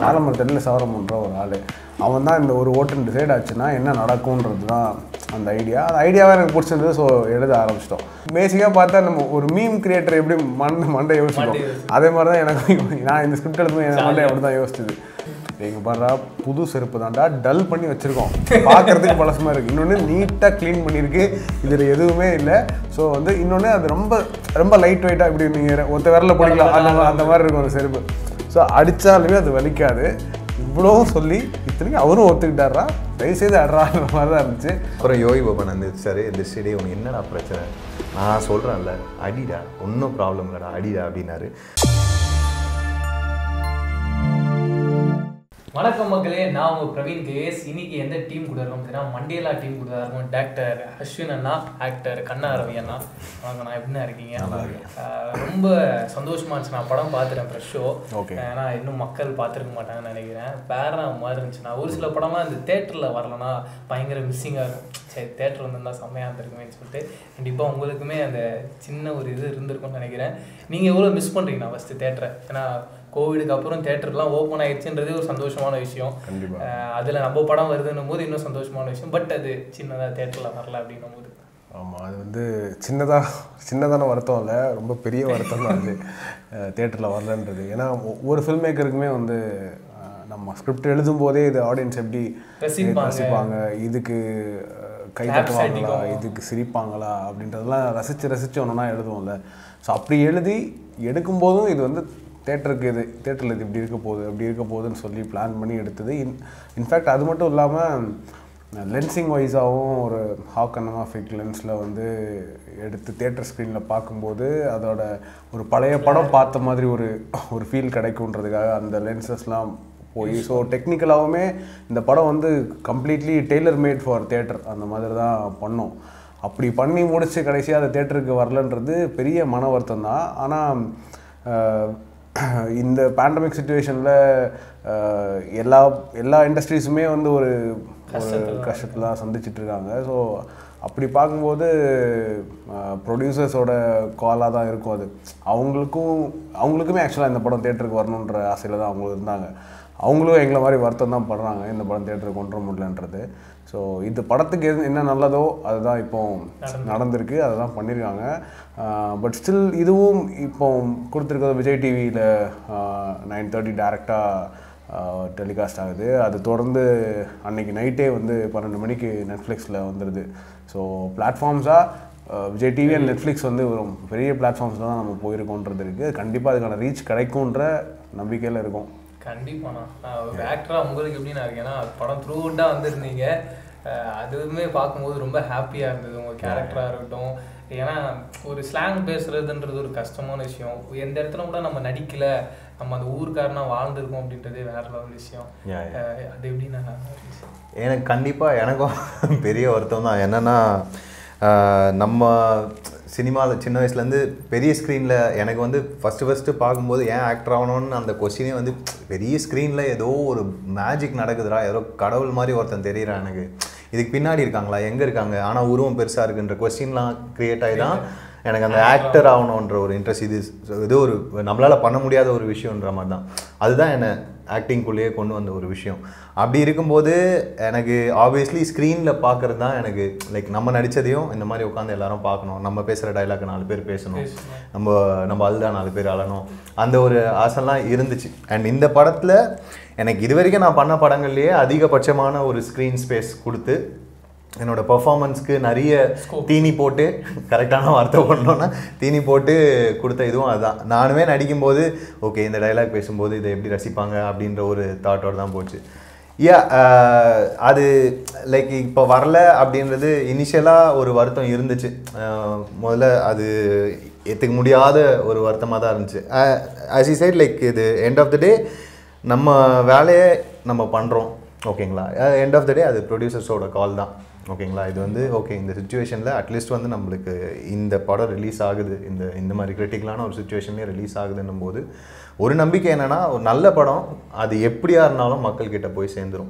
ஆலமரத்தடியில் சவரம்ன்ற ஒரு ஆள் அவன் தான் இந்த ஒரு ஓட்டுன்னு டிசைட் ஆச்சுன்னா என்ன நடக்கும்ன்றது தான் அந்த ஐடியா அந்த ஐடியாவே எனக்கு பிடிச்சிருந்தது ஸோ எழுத ஆரம்பிச்சிட்டோம் பேசிக்காக பார்த்தா நம்ம ஒரு மீம் கிரியேட்டர் எப்படி மண்டை மண்டை யோசிப்போம் அதே மாதிரி தான் எனக்கு நான் இந்த ஸ்கிரிப்ட் எழுதும்போது என் மண்டை அப்படி தான் யோசிச்சது எங்க பாடுறா புது செருப்பு தான்டா டல் பண்ணி வச்சிருக்கோம் பார்க்கறதுக்கு பழசமா இருக்கு இன்னொன்று நீட்டாக க்ளீன் பண்ணியிருக்கு இதில் எதுவுமே இல்லை ஸோ வந்து இன்னொன்று அது ரொம்ப ரொம்ப லைட் வெயிட்டாக இப்படி நீங்கள் ஒருத்த விரல பிடிக்கலாம் அந்த மா- அந்த மாதிரி இருக்கும் அந்த செருப்பு ஸோ அடித்தாலுமே அது வலிக்காது இவ்வளவும் சொல்லி இத்தனைக்கும் அவரும் ஒத்துக்கிட்டாரா தயவுசெய்து அட்றான்ற மாதிரி தான் இருந்துச்சு அப்புறம் யோகி பாபன் வந்து சார் திருஷ்டி உனக்கு என்னடா பிரச்சனை நான் சொல்கிறேன்ல அடிடா ஒன்றும் ப்ராப்ளம் இல்லைடா அடிடா அப்படின்னாரு வணக்கம் மக்களே நான் உங்க பிரவீன் கேஎஸ் இன்னைக்கு எந்த டீம் கூட இருக்கோம் அப்படின்னா மண்டேலா டீம் கூட தான் இருக்கோம் டாக்டர் அஸ்வின் அண்ணா ஆக்டர் கண்ணா ரவி அண்ணா வாங்க நான் எப்படிண்ணா இருக்கீங்க ஆஹ் ரொம்ப சந்தோஷமா இருந்துச்சு நான் படம் பார்த்துட்டேன் ஃப்ரெஷ் ஷோ Okay. ஏன்னா இன்னும் மக்கள் பார்த்துருக்க மாட்டாங்கன்னு நினைக்கிறேன் வேற மாதிரி இருந்துச்சு நான் ஒரு சில படம்லாம் இந்த தேட்டரில் வரலன்னா பயங்கர மிஸ்ஸிங்காக இருக்கும் சரி தேட்டர் வந்திருந்தா செம்மையாக இருந்திருக்குமேன்னு சொல்லிட்டு கண்டிப்பாக உங்களுக்குமே அந்த சின்ன ஒரு இது இருந்திருக்கும்னு நினைக்கிறேன் நீங்கள் எவ்வளோ மிஸ் பண்ணுறீங்கண்ணா ஃபஸ்ட்டு தேட்டரை ஏன்னா கோவிடுக்கு அப்புறம் தேட்டர்லாம் ஓப்பன் ஆயிடுச்சுன்றதே ஒரு சந்தோஷமான விஷயம் கண்டிப்பா. அஹ் அதுல நம்ம படம் வருதுன்னும் போது இன்னும் சந்தோஷமான விஷயம் பட் அது சின்னதா தேட்டர்ல வரல அப்படின்னும் போது ஆமாம் அது வந்து சின்னதாக சின்னதான வருத்தம் இல்லை ரொம்ப பெரிய வருத்தம் தான் அது தேட்டரில் வரலன்றது ஏன்னா ஒ- ஒரு ஃபில்ம் மேக்கருக்குமே வந்து அஹ், நம்ம ஸ்கிரிப்ட் எழுதும் போதே இது ஆடியன்ஸ் எப்படி ரசிப்பாங்க. ரசிப்பாங்க இதுக்கு அஹ், கை Claps தட்டுவாங்களா அடிக்கும். இதுக்கு சிரிப்பாங்களா அப்படின்றதெல்லாம் ரசித்து ரசித்து ஒன்றா எழுதுவோம்ல ஸோ அப்படி எழுதி எடுக்கும்போதும் இது வந்து தேட்டருக்கு இது தேட்டரில் இது இப்படி இருக்க போகுது அப்படி இருக்க போகுதுன்னு சொல்லி பிளான் பண்ணி எடுத்தது இன் இன்ஃபேக்ட் அது மட்டும் இல்லாமல் லென்சிங் வைஸாகவும் ஒரு ஹாக் அண்ணமா ஃபிக் லென்ஸில் வந்து எடுத்து தேட்டர் ஸ்க்ரீனில் பார்க்கும்போது அதோட ஒரு பழைய படம் பார்த்த மாதிரி ஒரு ஒரு ஃபீல் கிடைக்குன்றதுக்காக அந்த லென்சஸ்லாம் போய் ஸோ டெக்னிக்கலாகவுமே இந்த படம் வந்து completely tailor made for theatre அந்த மாதிரி தான் பண்ணோம் அப்படி பண்ணி முடிச்சு கடைசியாக அது தேட்டருக்கு வரலன்றது பெரிய மன வருத்தம் தான் ஆனால் இந்த பேண்டமிக் சுச்சுவேஷனில் எல்லா எல்லா இண்டஸ்ட்ரீஸுமே வந்து ஒரு ஒரு கஷ்டத்தில் தான் சந்திச்சிட்டு இருக்காங்க ஸோ அப்படி பார்க்கும்போது ப்ரொடியூசர்ஸோட காலாக தான் இருக்கும் அது அவங்களுக்கும் அவங்களுக்குமே ஆக்சுவலாக இந்த படம் தேட்டருக்கு வரணுன்ற ஆசையில் தான் அவங்களும் இருந்தாங்க அவங்களும் எங்களை மாதிரி வருத்தம் தான் படுறாங்க இந்த படம் தேட்டருக்கு கொண்டு வர முடியலன்றது ஸோ இந்த படத்துக்கு எது என்ன நல்லதோ அதுதான் இப்போ நடந்திருக்கு அதை தான் பண்ணியிருக்காங்க பட் ஸ்டில் இதுவும் இப்போ கொடுத்துருக்கிறது விஜய் டிவியில் நைன் தேர்ட்டி டேரெக்டாக டெலிகாஸ்ட் ஆகுது அது தொடர்ந்து அன்னைக்கு நைட்டே வந்து பன்னெண்டு மணிக்கு நெட்ஃப்ளிக்ஸில் வந்துடுது ஸோ பிளாட்ஃபார்ம்ஸாக விஜய் டிவி அண்ட் நெட்ஃப்ளிக்ஸ் வந்து ஒரு பெரிய பிளாட்ஃபார்ம்ஸில் தான் நம்ம போயிருக்கோன்றது இருக்குது கண்டிப்பாக அதுக்கான ரீச் கிடைக்குன்ற நம்பிக்கையில் இருக்கும் கண்டிப்பாண்ணா நான் ஒரு ஆக்டரா உங்களுக்கு எப்படி நான் இருக்கேன்னா படம் த்ரூ அவுட்டாக வந்திருந்தீங்க அஹ் அதுவுமே பார்க்கும்போது ரொம்ப ஹாப்பியாக இருந்தது உங்கள் கேரக்டராக இருக்கட்டும் ஏன்னா ஒரு ஸ்லாங் பேசுறதுன்றது ஒரு கஷ்டமான விஷயம் எந்த இடத்துல கூட நம்ம நடிக்கல நம்ம அந்த ஊருக்காரனா வாழ்ந்திருக்கோம் அப்படின்றதே வேற லெவல் விஷயம் Yeah, அஹ் அது எப்படி நான் எனக்கு கண்டிப்பாக எனக்கும் பெரிய வருத்தம் தான் என்னென்னா நம்ம சினிமாவில் சின்ன வயசுலேருந்து பெரிய ஸ்க்ரீனில் எனக்கு வந்து ஃபஸ்ட்டு ஃபஸ்ட்டு பார்க்கும்போது ஏன் ஆக்டர் ஆகணும்னு அந்த கொஸ்டினே வந்து பெரிய ஸ்க்ரீனில் ஏதோ ஒரு மேஜிக் நடக்குதுடா ஏதோ கடவுள் மாதிரி ஒருத்தன் தெரியறான் எனக்கு இதுக்கு பின்னாடி இருக்காங்களா எங்கே இருக்காங்க ஆனால் உருவம் பெருசாக இருக்குன்ற கொஸ்டின்லாம் க்ரியேட் ஆகி தான் எனக்கு அந்த ஆக்டர் ஆகணுன்ற ஒரு இன்ட்ரெஸ்ட் இது இது ஒரு நம்மளால் பண்ண முடியாத ஒரு விஷயன்ற மாதிரி தான் அதுதான் என்னை ஆக்டிங்குள்ளேயே கொண்டு வந்த ஒரு விஷயம் அப்படி இருக்கும்போது எனக்கு ஆப்வியஸ்லி ஸ்க்ரீனில் பார்க்குறது தான் எனக்கு லைக் நம்ம நடித்ததையும் இந்த மாதிரி உட்காந்து எல்லாரும் பார்க்கணும் நம்ம பேசுகிற டைலாக் நாலு பேர் பேசணும் நம்ம நம்ம அழுதா நாலு பேர் அழணும் அந்த ஒரு ஆசைலாம் இருந்துச்சு அண்ட் இந்த படத்தில் எனக்கு இது வரைக்கும் நான் பண்ண படங்கள்லேயே அதிகபட்சமான ஒரு ஸ்க்ரீன் ஸ்பேஸ் கொடுத்து என்னோட பெர்ஃபார்மன்ஸ்க்கு நிறைய தீனி போட்டு கரெக்டான வார்த்தை பண்ணோன்னா தீனி போட்டு கொடுத்த இதுவும் அதுதான் நானுமே நடிக்கும்போது ஓகே இந்த டைலாக் பேசும்போது இதை எப்படி ரசிப்பாங்க அப்படின்ற ஒரு தாட்டோடு தான் போச்சு யா அது லைக் இப்போ வரல அப்படின்றது இனிஷியலாக ஒரு வருத்தம் இருந்துச்சு அஹ், முதல்ல அது ஏற்றுக்க முடியாத ஒரு வருத்தமாக தான் இருந்துச்சு ஆஸ் இ சைட் லைக் இது எண்ட் ஆஃப் த டே நம்ம வேலையை நம்ம பண்ணுறோம் ஓகேங்களா எண்ட் ஆஃப் த டே அது ப்ரொடியூசர்ஸோட கால் தான் ஓகேங்களா இது வந்து ஓகே இந்த சுச்சுவேஷனில் அட்லீஸ்ட் வந்து நம்மளுக்கு இந்த படம் ரிலீஸ் ஆகுது இந்த இந்த மாதிரி கிரிட்டிக்கலான ஒரு சுச்சுவேஷன்லேயே ரிலீஸ் ஆகுதுன்னும் போது ஒரு நம்பிக்கை என்னென்னா ஒரு நல்ல படம் அது எப்படியா இருந்தாலும் மக்கள்கிட்ட போய் சேர்ந்துரும்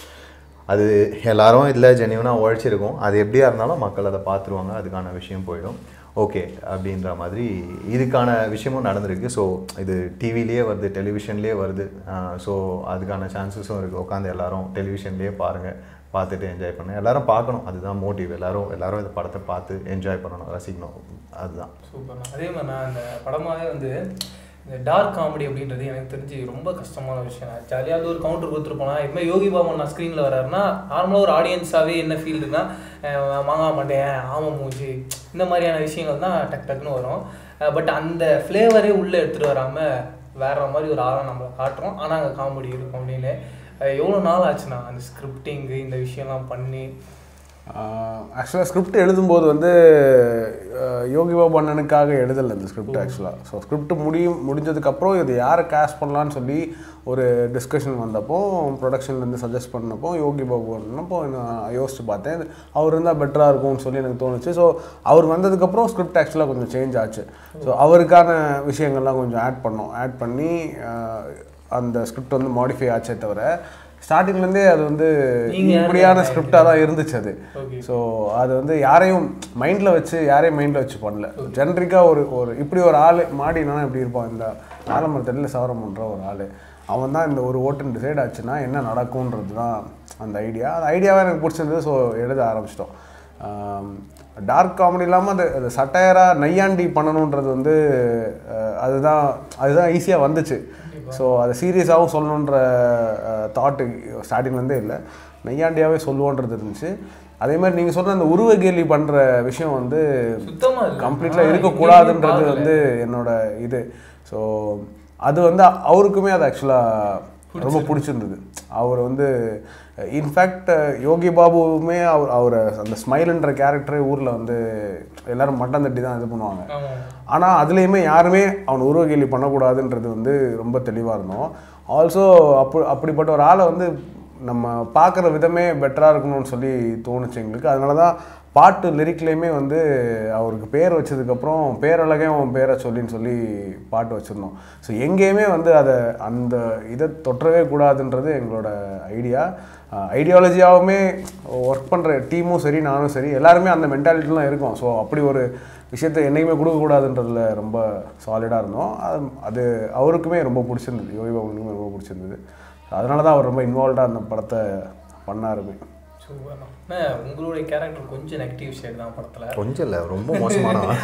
அது எல்லாரும் இதில் ஜெனியூனாக உழைச்சிருக்கும் அது எப்படியா இருந்தாலும் மக்கள் அதை பார்த்துருவாங்க அதுக்கான விஷயம் போயிடும் ஓகே அப்படின்ற மாதிரி இதுக்கான விஷயமும் நடந்திருக்கு ஸோ இது டிவிலேயே வருது டெலிவிஷன்லேயே வருது ஸோ அதுக்கான சான்சஸும் இருக்குது உட்காந்து எல்லாரும் டெலிவிஷன்லேயே பாருங்கள் பார்த்துட்டு என்ஜாய் பண்ணுங்க எல்லாரும் பார்க்கணும் அதுதான் மோட்டிவ் எல்லாரும் எல்லாரும் இந்த படத்தை பார்த்து என்ஜாய் பண்ணணும் ரசிக்கணும் அதுதான் சூப்பர் அதே மாதிரி நான் அந்த படமாவே வந்து இந்த டார்க் காமெடி அப்படின்றது எனக்கு தெரிஞ்சு ரொம்ப கஷ்டமான விஷயம் ஜாலியாக வந்து ஒரு கவுண்டர் கொடுத்துருப்போனா எப்பவுமே யோகி பாபா நான் ஸ்க்ரீனில் வராருன்னா நார்மலாக ஒரு ஆடியன்ஸாகவே என்ன ஃபீல் இருக்குன்னா அஹ் மாங்கா மாட்டேன் ஆம மூஞ்சி இந்த மாதிரியான விஷயங்கள் தான் டக் டக்குன்னு வரும் பட் அந்த ஃப்ளேவரே உள்ளே எடுத்துகிட்டு வராமல் வேற மாதிரி ஒரு ஆளை நம்மளை காட்டுறோம் ஆனால் அங்கே காமெடி இருக்கும் அப்படின்னு அஹ் எவ்வளோ நாள் ஆச்சுண்ணா அந்த ஸ்கிரிப்டிங்கு இந்த விஷயம்லாம் பண்ணி ஆக்சுவலாக ஸ்கிரிப்ட் எழுதும்போது வந்து அஹ், யோகி பாபு அண்ணனுக்காக எழுதலை இந்த ஸ்கிரிப்ட் ஆக்சுவலாக ஸோ ஸ்கிரிப்ட் முடியும் முடிஞ்சதுக்கப்புறம் இது யாரை கேஸ்ட் பண்ணலான்னு சொல்லி ஒரு டிஸ்கஷன் வந்தப்போ ப்ரொடக்ஷன்லேருந்து சஜஸ்ட் பண்ணப்போ யோகி பாபு அண்ணப்போ நான் யோசிச்சு பார்த்தேன் அவர் இருந்தால் பெட்டராக இருக்கும்னு சொல்லி எனக்கு தோணுச்சு ஸோ அவர் வந்ததுக்கப்புறம் ஸ்கிரிப்ட் ஆக்சுவலாக கொஞ்சம் சேஞ்ச் ஆச்சு ஸோ அவருக்கான விஷயங்கள்லாம் கொஞ்சம் ஆட் பண்ணோம் ஆட் பண்ணி அஹ், அந்த ஸ்கிரிப்ட் வந்து மாடிஃபை ஆச்சே தவிர ஸ்டார்டிங்லேருந்தே அது வந்து நீங்க யாரு இப்படியான ஸ்கிரிப்டாக தான் இருந்துச்சு அது Okay. ஸோ அது வந்து யாரையும் மைண்டில் வச்சு யாரையும் மைண்டில் வச்சு பண்ணல ஜென்ரிக்காக ஒரு ஒரு இப்படி ஒரு ஆள் மாடினா இப்படி இருப்பான் இந்த ஆலமரத்தடியில் சவரம் பண்ணுற ஒரு ஆள் அவன் தான் இந்த ஒரு ஓட்டுன்னு டிசைட் ஆச்சுன்னா என்ன நடக்கும்ன்றது தான் அந்த ஐடியா அந்த ஐடியாவே எனக்கு பிடிச்சிருந்தது ஸோ எழுத ஆரம்பிச்சிட்டோம் டார்க் காமெடி இல்லாமல் அது அது சட்டையராக நையாண்டி பண்ணணுன்றது வந்து அஹ், அதுதான் அதுதான் ஈஸியாக வந்துச்சு ஸோ அதை சீரியஸாகவும் சொல்லணுன்ற தாட்டு ஸ்டார்டிங்லேருந்தே இல்லை நையாண்டியாகவே சொல்லுவோன்றது இருந்துச்சு அதே மாதிரி நீங்கள் சொன்ன அந்த உருவ கேலி பண்ணுற விஷயம் வந்து சுத்தமா இல்ல. கம்ப்ளீட்டாக நான் இருக்கக்கூடாதுன்றது எங்கேயுமே வந்து என்னோட இது ஸோ அது வந்து அவருக்குமே அது ஆக்சுவலாக ரொம்ப பிடிச்சிருந்தது அவர் வந்து இன்ஃபேக்ட் யோகி பாபுவுமே அவர் அவர் அந்த ஸ்மைல்ன்ற கேரக்டரே ஊரில் வந்து எல்லாரும் மட்டம் தட்டி தான் இது பண்ணுவாங்க ஆமா ஆனால் அதுலேயுமே யாருமே அவன் உருவகேலி பண்ணக்கூடாதுன்றது வந்து ரொம்ப தெளிவாக இருந்தோம் ஆல்சோ அப்படி அப்படிப்பட்ட ஒரு ஆளை வந்து நம்ம பார்க்குற விதமே பெட்டராக இருக்கணும்னு சொல்லி தோணுச்சு எங்களுக்கு அதனால தான் பாட்டு லிரிக்லேயுமே வந்து அவருக்கு பேர் வச்சதுக்கப்புறம் பேரழகே அவன் பேரை சொல்லின்னு சொல்லி பாட்டு வச்சுருந்தோம் ஸோ எங்கேயுமே வந்து அதை அந்த இதை தொற்றவே கூடாதுன்றது எங்களோட ஐடியா ஐடியாலஜியாகவுமே ஒர்க் பண்ணுற டீமும் சரி நானும் சரி எல்லாருமே அந்த மென்டாலிட்டிலாம் இருக்கும் ஸோ அப்படி ஒரு விஷயத்தை என்றைக்குமே கொடுக்கக்கூடாதுன்றதுல ரொம்ப சாலிடாக இருந்தோம் அது அது அவருக்குமே ரொம்ப பிடிச்சிருந்தது யோகி பாபுனுக்குமே ரொம்ப பிடிச்சிருந்தது அதனால தான் அவர் ரொம்ப இன்வால்வ்டாக அந்த படத்தை பண்ணாருமே சூப்பர்ண்ணா அண்ணா, உங்களுடைய கேரக்டர் கொஞ்சம் நெகட்டிவ் ஷேட் தான் படத்துல கொஞ்சம் இல்லை ரொம்ப மோசமானவன்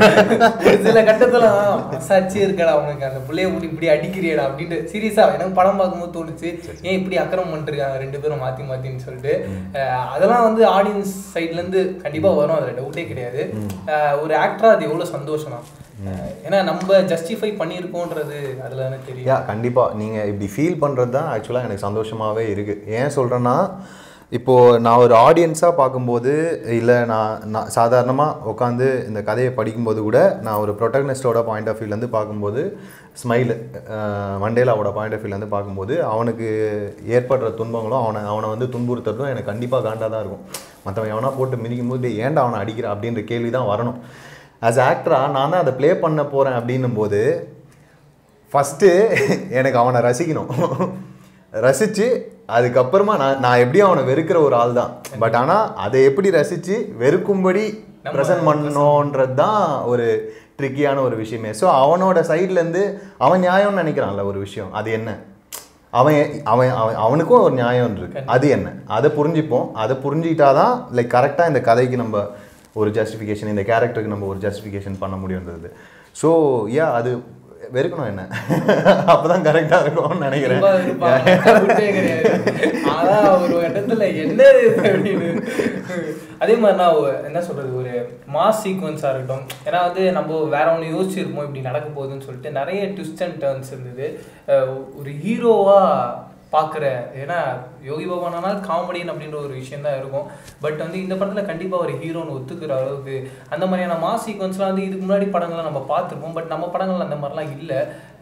ஒரு சில கட்டத்துல மசாச்சு இருக்கடா உனக்கு அந்த பிள்ளைய இப்படி இப்படி அடிக்கிறியடா அப்படின்ட்டு சீரியஸா எனக்கு படம் பார்க்கும்போது தோணுச்சு ஏன் இப்படி அக்கிரமம் பண்ணிருக்காங்க ரெண்டு பேரும் மாத்தி மாத்தின்னு சொல்லிட்டு அஹ் அதெல்லாம் வந்து ஆடியன்ஸ் சைட்ல இருந்து கண்டிப்பா வரும் அதுல டவுட்டே கிடையாது அஹ் ஒரு ஆக்டரா அது எவ்வளவு சந்தோஷம் ஏன்னா நம்ம ஜஸ்டிஃபை பண்ணியிருக்கோன்றது அதுல தானே தெரியும் யா கண்டிப்பாக நீங்கள் இப்படி ஃபீல் பண்ணுறது தான் ஆக்சுவலாக எனக்கு சந்தோஷமாகவே இருக்குது ஏன் சொல்கிறேன்னா இப்போது நான் ஒரு ஆடியன்ஸாக பார்க்கும்போது இல்லை நான் நான் சாதாரணமாக உட்காந்து இந்த கதையை படிக்கும்போது கூட நான் ஒரு ப்ரொட்டக்னிஸ்டோட பாயிண்ட் ஆஃப் வியூலேருந்து பார்க்கும்போது ஸ்மைல் மண்டேலாவோட பாயிண்ட் ஆஃப் வியூலேருந்து பார்க்கும்போது அவனுக்கு ஏற்படுற துன்பங்களும் அவனை அவனை வந்து துன்புறுத்துறதும் எனக்கு கண்டிப்பாக காண்டாக தான் இருக்கும் மற்றவன் எவனா போட்டு மிதிக்கும் போது "டேய், ஏன்டா அவனை அடிக்கிற அப்படின்ற கேள்வி தான் வரணும் ஆஸ் ஆக்டராக நான் தான் அதை ப்ளே பண்ண போகிறேன் அப்படின்னும் போது ஃபஸ்ட்டு எனக்கு அவனை ரசிக்கணும் ரசித்து அதுக்கப்புறமா நான் நான் எப்படியும் அவனை வெறுக்கிற ஒரு ஆள் தான் பட் ஆனால் அதை எப்படி ரசித்து வெறுக்கும்படி ப்ரெசன்ட் பண்ணணுன்றது தான் ஒரு ட்ரிக்கியான ஒரு விஷயமே ஸோ அவனோட சைட்லேருந்து அவன் நியாயம்னு நினைக்கிறான்ல ஒரு விஷயம் அது என்ன அவன் அவன் அவன் அவனுக்கும் ஒரு நியாயம் இருக்கு அது என்ன அதை புரிஞ்சுப்போம் அதை புரிஞ்சுக்கிட்டாதான் லைக் கரெக்டாக இந்த கதைக்கு நம்ம ஒரு ஜஸ்டிஃபிகேஷன் இந்த கேரக்டருக்கு நம்ம ஒரு ஜஸ்டிஃபிகேஷன் பண்ண முடியுன்றது ஸோ யா அது வெறுக்கணும் என்ன அப்பதான் கரெக்டாக இருக்கும்னு நினைக்கிறேன் ரொம்ப இருப்பாங்க. டவுட்டே கிடையாது. ஆனா ஒரு இடத்துல என்ன இது அப்படின்னு அதே மாதிரி நான் ஒரு- என்ன சொல்றது ஒரு மாஸ் சீக்வன்ஸா இருக்கட்டும் ஏன்னா வந்து நம்ம வேற ஒன்று யோசிச்சிருப்போம் இப்படி நடக்க போகுதுன்னு சொல்லிட்டு நிறைய ட்விஸ்ட் அண்ட் டர்ன்ஸ் இருந்தது அஹ் ஒரு ஹீரோவா பார்க்குற ஏன்னா யோகி பகவானா காமெடியன் அப்படின்ற ஒரு விஷயம் தான் இருக்கும் பட் வந்து இந்த படத்தில் கண்டிப்பாக ஒரு ஹீரோன்னு ஒத்துக்கிற அளவுக்கு அந்த மாதிரியான மாஸ் சீக்வன்ஸ்லாம் வந்து இதுக்கு முன்னாடி படங்களை நம்ம பார்த்துருப்போம் பட் நம்ம படங்கள் அந்த மாதிரிலாம் இல்லை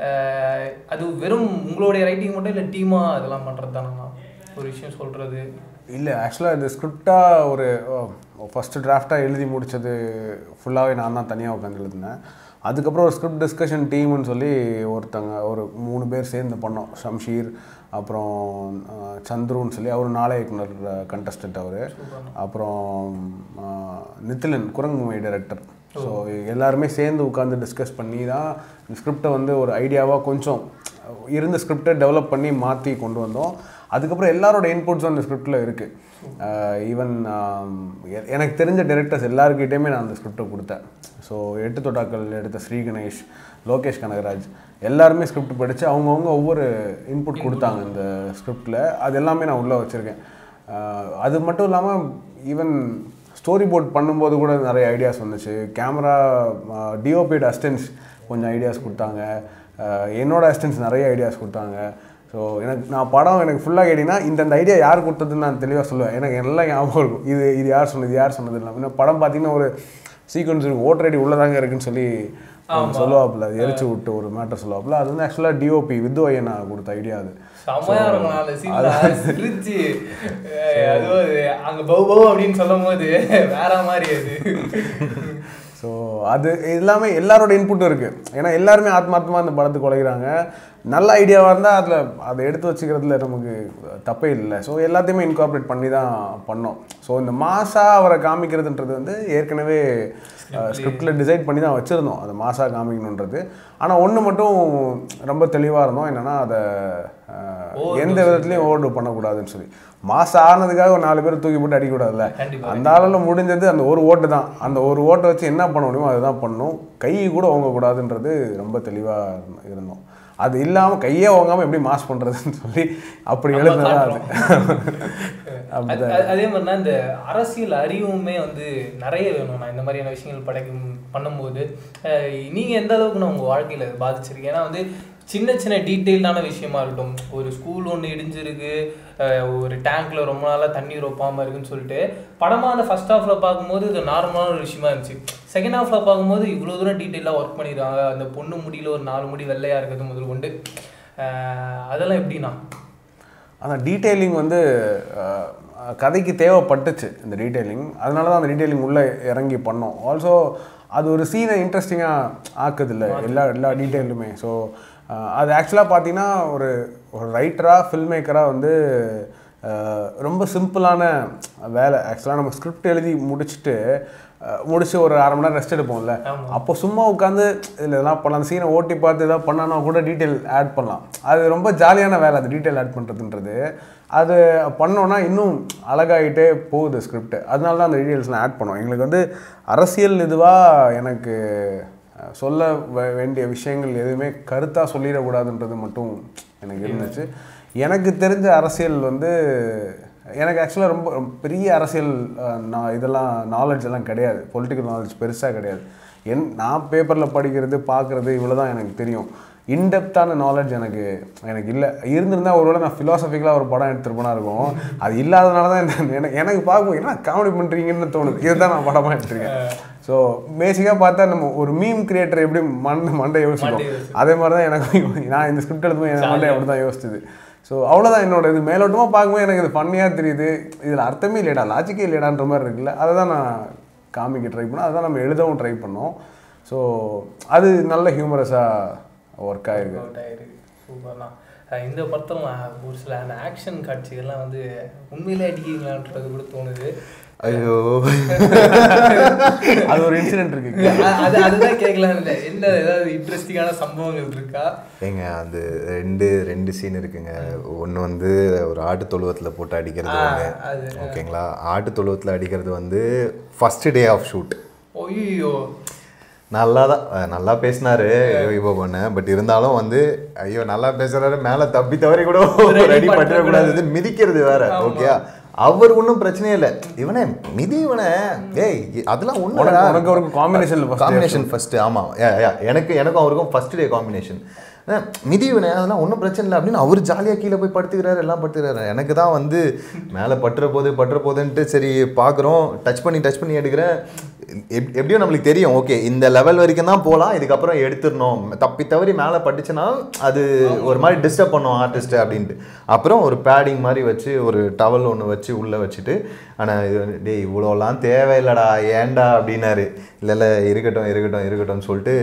அது வெறும் உங்களுடைய ரைட்டிங் மட்டும் இல்லை டீமாக அதெல்லாம் பண்ணுறது தானே ஒரு விஷயம் சொல்கிறது இல்லை ஆக்சுவலாக இந்த ஸ்கிரிப்டாக ஒரு ஃபஸ்ட்டு டிராஃப்டாக எழுதி முடித்தது ஃபுல்லாகவே நான் தான் தனியாக உட்காந்து எழுதினேன் அதுக்கப்புறம் ஒரு ஸ்கிரிப்ட் டிஸ்கஷன் டீம்னு சொல்லி ஒருத்தங்க ஒரு மூணு பேர் சேர்ந்து பண்ணோம் ஷம்ஷீர் அப்புறம் அஹ், சந்துருன்னு சொல்லி அவர் நாளை இயக்குனர் கண்டஸ்டன்ட் அவர் அப்புறம் அஹ், நித்திலன் குரங்குமை டைரக்டர் ஸோ எல்லாருமே சேர்ந்து உட்காந்து டிஸ்கஸ் பண்ணி தான் இந்த ஸ்கிரிப்டை வந்து ஒரு ஐடியாவாக கொஞ்சம் இருந்த ஸ்கிரிப்டை டெவலப் பண்ணி மாற்றி கொண்டு வந்தோம் அதுக்கப்புறம் எல்லாரோட இன்புட்ஸும் அந்த ஸ்கிரிப்டில் இருக்குது ஈவன் எனக்கு தெரிஞ்ச டேரக்டர்ஸ் எல்லாருக்கிட்டையுமே நான் அந்த ஸ்கிரிப்டை கொடுத்தேன் ஸோ எட்டு தொட்டாக்கள் எடுத்த ஸ்ரீ கணேஷ் லோகேஷ் கனகராஜ் எல்லாருமே ஸ்கிரிப்ட் படித்து அவங்கவுங்க ஒவ்வொரு இன்புட் கொடுத்தாங்க இந்த ஸ்கிரிப்டில் அது எல்லாமே நான் உள்ளே வச்சுருக்கேன் அது மட்டும் இல்லாமல் ஈவன் ஸ்டோரி போர்ட் பண்ணும்போது கூட நிறைய ஐடியாஸ் வந்துச்சு கேமரா டிஓபிட் அசிஸ்டன்ஸ் கொஞ்சம் ஐடியாஸ் கொடுத்தாங்க அஹ் என்னோட அசிஸ்டன்ஸ் நிறைய ஐடியாஸ் கொடுத்தாங்க ஸோ எனக்கு நான் படம் எனக்கு ஃபுல்லாக கேட்டிங்கன்னா இந்தந்த ஐடியா யார் கொடுத்ததுன்னு நான் தெளிவாக சொல்லுவேன் எனக்கு எல்லாம் ஞாபகம் இருக்கும் இது இது யார் சொன்னது இது யார் சொன்னது இல்லாமல் இன்னும் படம் பார்த்தீங்கன்னா ஒரு சீக்வன்ஸ் இருக்கும் ஓட்டர் ஐடி உள்ளதாங்க இருக்குன்னு சொல்லி சொல்லுவாப்புல அது எரிச்சு விட்டு ஒரு மேட்டர் சொல்லுவாப்புல அது வந்து ஆக்சுவலாக டிஓபி வித்து ஐயனா கொடுத்த ஐடியா அது செம்மையா இருக்கும் அந்த சீன்ல சிரிச்சு அஹ் அதுவும் அது அங்க பவு பவு அப்படின்னு சொல்லும் போது வேற மாதிரி அது ஸோ அது எல்லாமே எல்லாரோட இன்புட்டும் இருக்குது ஏன்னா எல்லாருமே ஆத்மார்த்தமாக அந்த படத்துக்கு உழைக்கிறாங்க நல்ல ஐடியாவாக இருந்தால் அதில் அதை எடுத்து வச்சுக்கிறதுல நமக்கு தப்பே இல்லை ஸோ எல்லாத்தையுமே இன்கார்பரேட் பண்ணி தான் பண்ணோம் ஸோ இந்த மாசாக அவரை காமிக்கிறதுன்றது வந்து ஏற்கனவே ஸ்கிரிப்டில் டிசைட் பண்ணி தான் வச்சுருந்தோம் அதை மாசாக காமிக்கணுன்றது ஆனால் ஒன்று மட்டும் ரொம்ப தெளிவாக இருந்தோம் என்னென்னா அதை அஹ், எந்த விதத்துலையும் ஓவர் பண்ணக்கூடாதுன்னு சொல்லி மாசம் ஆனதுக்காக ஒரு நாலு பேர் தூக்கி போட்டு அடிக்கக்கூடாதுல்ல கண்டிப்பா. அந்த ஆளில் முடிஞ்சது அந்த ஒரு ஓட்டு தான் அந்த ஒரு ஓட்டை வச்சு என்ன பண்ண முடியுமோ அதுதான் பண்ணணும் கை கூட ஓங்கக்கூடாதுன்றது ரொம்ப தெளிவாக இருந்தோம் அது இல்லாமல் கையே ஓங்காமல் எப்படி மாஸ் பண்ணுறதுன்னு சொல்லி அப்படி எழுதுனதா அது அது- அது- அதே மாதிரினா இந்த அரசியல் அறிவுமே வந்து நிறைய வேணும் நான் இந்த மாதிரியான விஷயங்கள் படைக்கும் பண்ணும்போது அஹ், நீங்க எந்த அளவுக்கு நான் உங்க வாழ்க்கையில இது பாதிச்சிருக்கீங்க ஏன்னா வந்து சின்ன சின்ன டீட்டெயில்டான விஷயமா இருக்கட்டும் ஒரு ஸ்கூல் ஒன்று இடிஞ்சிருக்கு அஹ், ஒரு டேங்க்ல ரொம்ப நாளா தண்ணி ரொப்பாம இருக்குன்னு சொல்லிட்டு படமா அந்த ஃபர்ஸ்ட் ஹாஃப்ல பார்க்கும்போது இது நார்மலான ஒரு விஷயமா இருந்துச்சு செகண்ட் ஹாஃப்ல பார்க்கும்போது இவ்வளோ தூரம் டீட்டெயிலாக ஒர்க் பண்ணிடுறாங்க அந்த பொண்ணு முடியில ஒரு நாலு முடி வெள்ளையா இருக்கிறது முதல் கொண்டு அஹ், அதெல்லாம் எப்படின்னா அந்த டீட்டெயிலிங் வந்து அஹ், கதைக்கு தேவைப்பட்டுச்சு இந்த டீட்டெயிலிங் அதனால தான் அந்த டீட்டெயிலிங் உள்ளே இறங்கி பண்ணோம் ஆல்சோ அது ஒரு சீனை இன்ட்ரெஸ்டிங்காக ஆக்குதில்ல எல்லா எல்லா டீட்டெயிலுமே ஸோ அது ஆக்சுவலாக பார்த்தீங்கன்னா ஒரு ஒரு ரைட்டராக ஃபில்ம் மேக்கராக வந்து அஹ், ரொம்ப சிம்பிளான வேலை ஆக்சுவலாக நம்ம ஸ்கிரிப்ட் எழுதி முடிச்சுட்டு அஹ், முடிச்சு ஒரு அரை மணி நேரம் ரெஸ்ட் எடுப்போம்ல ஆமா. அப்போ சும்மா உட்காந்து இதில் இதெல்லாம் பண்ணலாம் அந்த சீனை ஓட்டி பார்த்து எதாவது பண்ணானா கூட டீட்டெயில் ஆட் பண்ணலாம் அது ரொம்ப ஜாலியான வேலை அது டீட்டெயில் ஆட் பண்ணுறதுன்றது அது பண்ணோன்னா இன்னும் அழகாயிட்டே போகுது ஸ்கிரிப்ட் அதனால தான் அந்த டீட்டெயில்ஸ்லாம் ஆட் பண்ணோம் எங்களுக்கு வந்து அரசியல் இதுவாக எனக்கு அஹ், சொல்ல வே- வேண்டிய விஷயங்கள் எதுவுமே கருத்தாக சொல்லிடக்கூடாதுன்றது மட்டும் எனக்கு இருந்துச்சு எனக்கு தெரிஞ்ச அரசியல் வந்து எனக்கு ஆக்சுவலாக ரொம்ப ரொம்ப பெரிய அரசியல் அஹ், நான் இதெல்லாம் நாலேஜ் எல்லாம் கிடையாது பொலிட்டிக்கல் நாலேஜ் பெருசாக கிடையாது என் நான் பேப்பரில் படிக்கிறது பார்க்குறது இவ்வளோ தான் எனக்கு தெரியும் இன்டெப்த்தான நாலேஜ் எனக்கு எனக்கு இல்லை இருந்திருந்தால் ஒருவேளை நான் ஃபிலாசபிக்கலாக ஒரு படம் எடுத்துருப்பேனா இருக்கும் அது இல்லாதனால தான் இந்த- எனக்கு எனக்கு பார்க்கும் என்ன காமெடி பண்ணுறீங்கன்னு தோணுது இதுதான் நான் படமாக எடுத்திருக்கேன் ஸோ பேசிக்காக பார்த்தா நம்ம ஒரு மீம் கிரியேட்டர் எப்படி மண் மண்டை யோசிக்கும் மண்டை யோசிக்கும். அதே மாதிரி தான் எனக்கு நான் இந்த ஸ்கிரிப்ட் எழுதும்போது என் மண்டை அப்படி தான் யோசிச்சுது ஸோ அவ்வளோதான் என்னோட இது மேலோட்டமாக பார்க்கும்போது எனக்கு இது ஃபன்னியாக தெரியுது இதில் அர்த்தமே இல்லைடா லாஜிக்கே இல்லைடான்ற மாதிரி இருக்குல்ல அதை தான் நான் காமிக்க ட்ரை பண்ணோம் அதை தான் நம்ம எழுதவும் ட்ரை பண்ணோம் ஸோ அது நல்ல ஹியூமரஸாக ஒர்க் ஆயிருக்கு அவுட் ஆயிருக்கு சூப்பர்ண்ணா அஹ் இந்த படத்தில் நான் ஒரு சில அந்த ஆக்ஷன் காட்சிகள்லாம் வந்து உண்மையிலே அடிக்கிறீங்களான்றது கூட தோணுது ஐயோ அது ஒரு இன்சிடென்ட் இருக்கு அ- அது அதுதான் கேட்கலாம் இல்லை என்ன ஏதாவது இன்ட்ரெஸ்டிங்கான சம்பவங்கள் இருக்கா ஏங்க அது ரெண்டு ரெண்டு சீன் இருக்குங்க ஒன்று வந்து ஒரு ஆட்டு தொழுவத்தில் போட்டு அடிக்கிறது ஆ, ஒன்று அது, ஓகேங்களா ஆட்டு தொழுவத்தில் அடிக்கிறது வந்து ஃபர்ஸ்ட் டே ஆஃப் ஷூட் ஐயோ நல்லா தான் அஹ் நல்லா பேசினாரு இப்போ பண்ண பட் இருந்தாலும் வந்து ஐயோ நல்லா பேசுறாரு மேலே தப்பி தவறி கூட Ready ரெடி பண்ணிடக்கூடாது. பண்ணிடக்கூடாது இது மிதிக்கிறது வேற ஆமா. ஓகே அவர் ஒன்றும் பிரச்சனையே இல்லை இவனே மிதி இவனே ஏய் அதெல்லாம் உனக்கு- ஒன்று உனக்கு அவருக்கும் combination ல first day காம்பினேஷன் ஃபர்ஸ்ட் ஆமாம் yeah, yeah. எனக்கு எனக்கும் அவருக்கும் ஃபர்ஸ்ட் டே காம்பினேஷன் மிதி இவனே அதெல்லாம் ஒன்றும் பிரச்சனை இல்லை அப்படின்னு அவர் ஜாலியாக கீழே போய் படுத்துக்கிறாரு எல்லாம் படுத்துக்கிறாரு எனக்கு தான் வந்து மேலே பட்டுற போது பட்டுற போதுன்ட்டு சரி பார்க்குறோம் டச் பண்ணி டச் பண்ணி எடுக்கிறேன் எப் எப்படியும் நம்மளுக்கு தெரியும் ஓகே இந்த லெவல் வரைக்கும் தான் போகலாம் இதுக்கப்புறம் எடுத்துடணும் தப்பி தவறி மேலே பட்டுச்சுன்னா அது ஒரு மாதிரி டிஸ்டர்ப் பண்ணும் ஆர்டிஸ்ட் அப்படின்ட்டு அப்புறம் ஒரு பேடிங் மாதிரி வச்சு ஒரு டவல் ஒன்று வச்சு உள்ளே வச்சுட்டு ஆனால் இது வந்து, டேய் இவ்வளோலாம் தேவையில்லடா ஏன்டா அப்படின்னாரு இல்லை இல்லை இருக்கட்டும் இருக்கட்டும் இருக்கட்டும்னு சொல்லிட்டு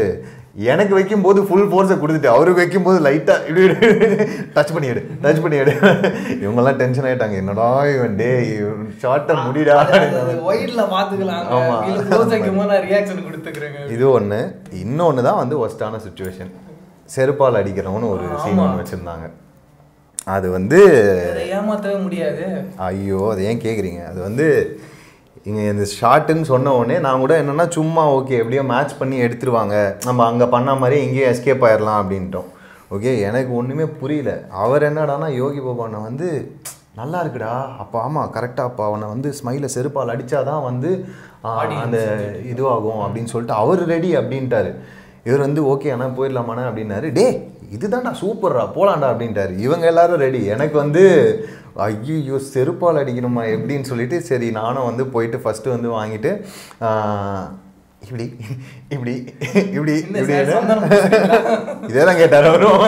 எனக்கு வைக்கும்போது ஃபுல் ஃபோர்ஸை கொடுத்துட்டு அவருக்கு வைக்கும்போது லைட்டாக இப்படி டச் பண்ணி எடு டச் பண்ணி எடு இவங்கெல்லாம் டென்ஷன் ஆயிட்டாங்க என்னடா இவன் டே ஷார்ட்டை முடிடா ஒயிட்ல பாத்துக்கலாம் ஆமா. க்ளோஸ் வைக்கும் போது நான் ரியாக்ஷன் கொடுத்துக்கிறேங்க இது ஒன்று இன்னொன்று தான் வந்து ஒஸ்டான சுச்சுவேஷன் செருப்பால் அடிக்கிறவனு ஒரு சீன் ஒன்று வச்சுருந்தாங்க அது வந்து அதை ஏமாத்தவே முடியாது ஐயோ அது ஏன் கேட்குறீங்க அது வந்து இங்கே இந்த ஷார்ட்டுன்னு சொன்ன உடனே நான் கூட என்னென்னா சும்மா ஓகே எப்படியோ மேட்ச் பண்ணி எடுத்துருவாங்க நம்ம அங்கே பண்ண மாதிரி இங்கேயே எஸ்கேப் ஆயிடலாம் அப்படின்ட்டோம் ஓகே எனக்கு ஒன்றுமே புரியல அவர் என்னடானா யோகி பாபானை வந்து நல்லா இருக்குடா அப்போ ஆமாம் கரெக்டாக அப்போ அவனை வந்து ஸ்மைலை செருப்பால் அடித்தாதான் வந்து ஆ, அந்த இதுவாகும் அப்படின்னு சொல்லிட்டு அவர் ரெடி அப்படின்ட்டாரு இவர் வந்து ஓகே ஆனால் போயிடலாமாண்ணே அப்படின்னாரு டே இதுதான்டா சூப்பர்ரா போலாம்டா அப்படின்ட்டாரு இவங்க எல்லாரும் ரெடி எனக்கு வந்து ஐயோ செருப்பால் அடிக்கணுமா எப்படின்னு சொல்லிட்டு சரி நானும் வந்து போயிட்டு ஃபஸ்ட்டு வந்து வாங்கிட்டு ஆஹ், இப்படி இப்படி இப்படி என்ன இப்படி சார் சந்தானம் இதே தான் கேட்டார் அவரும்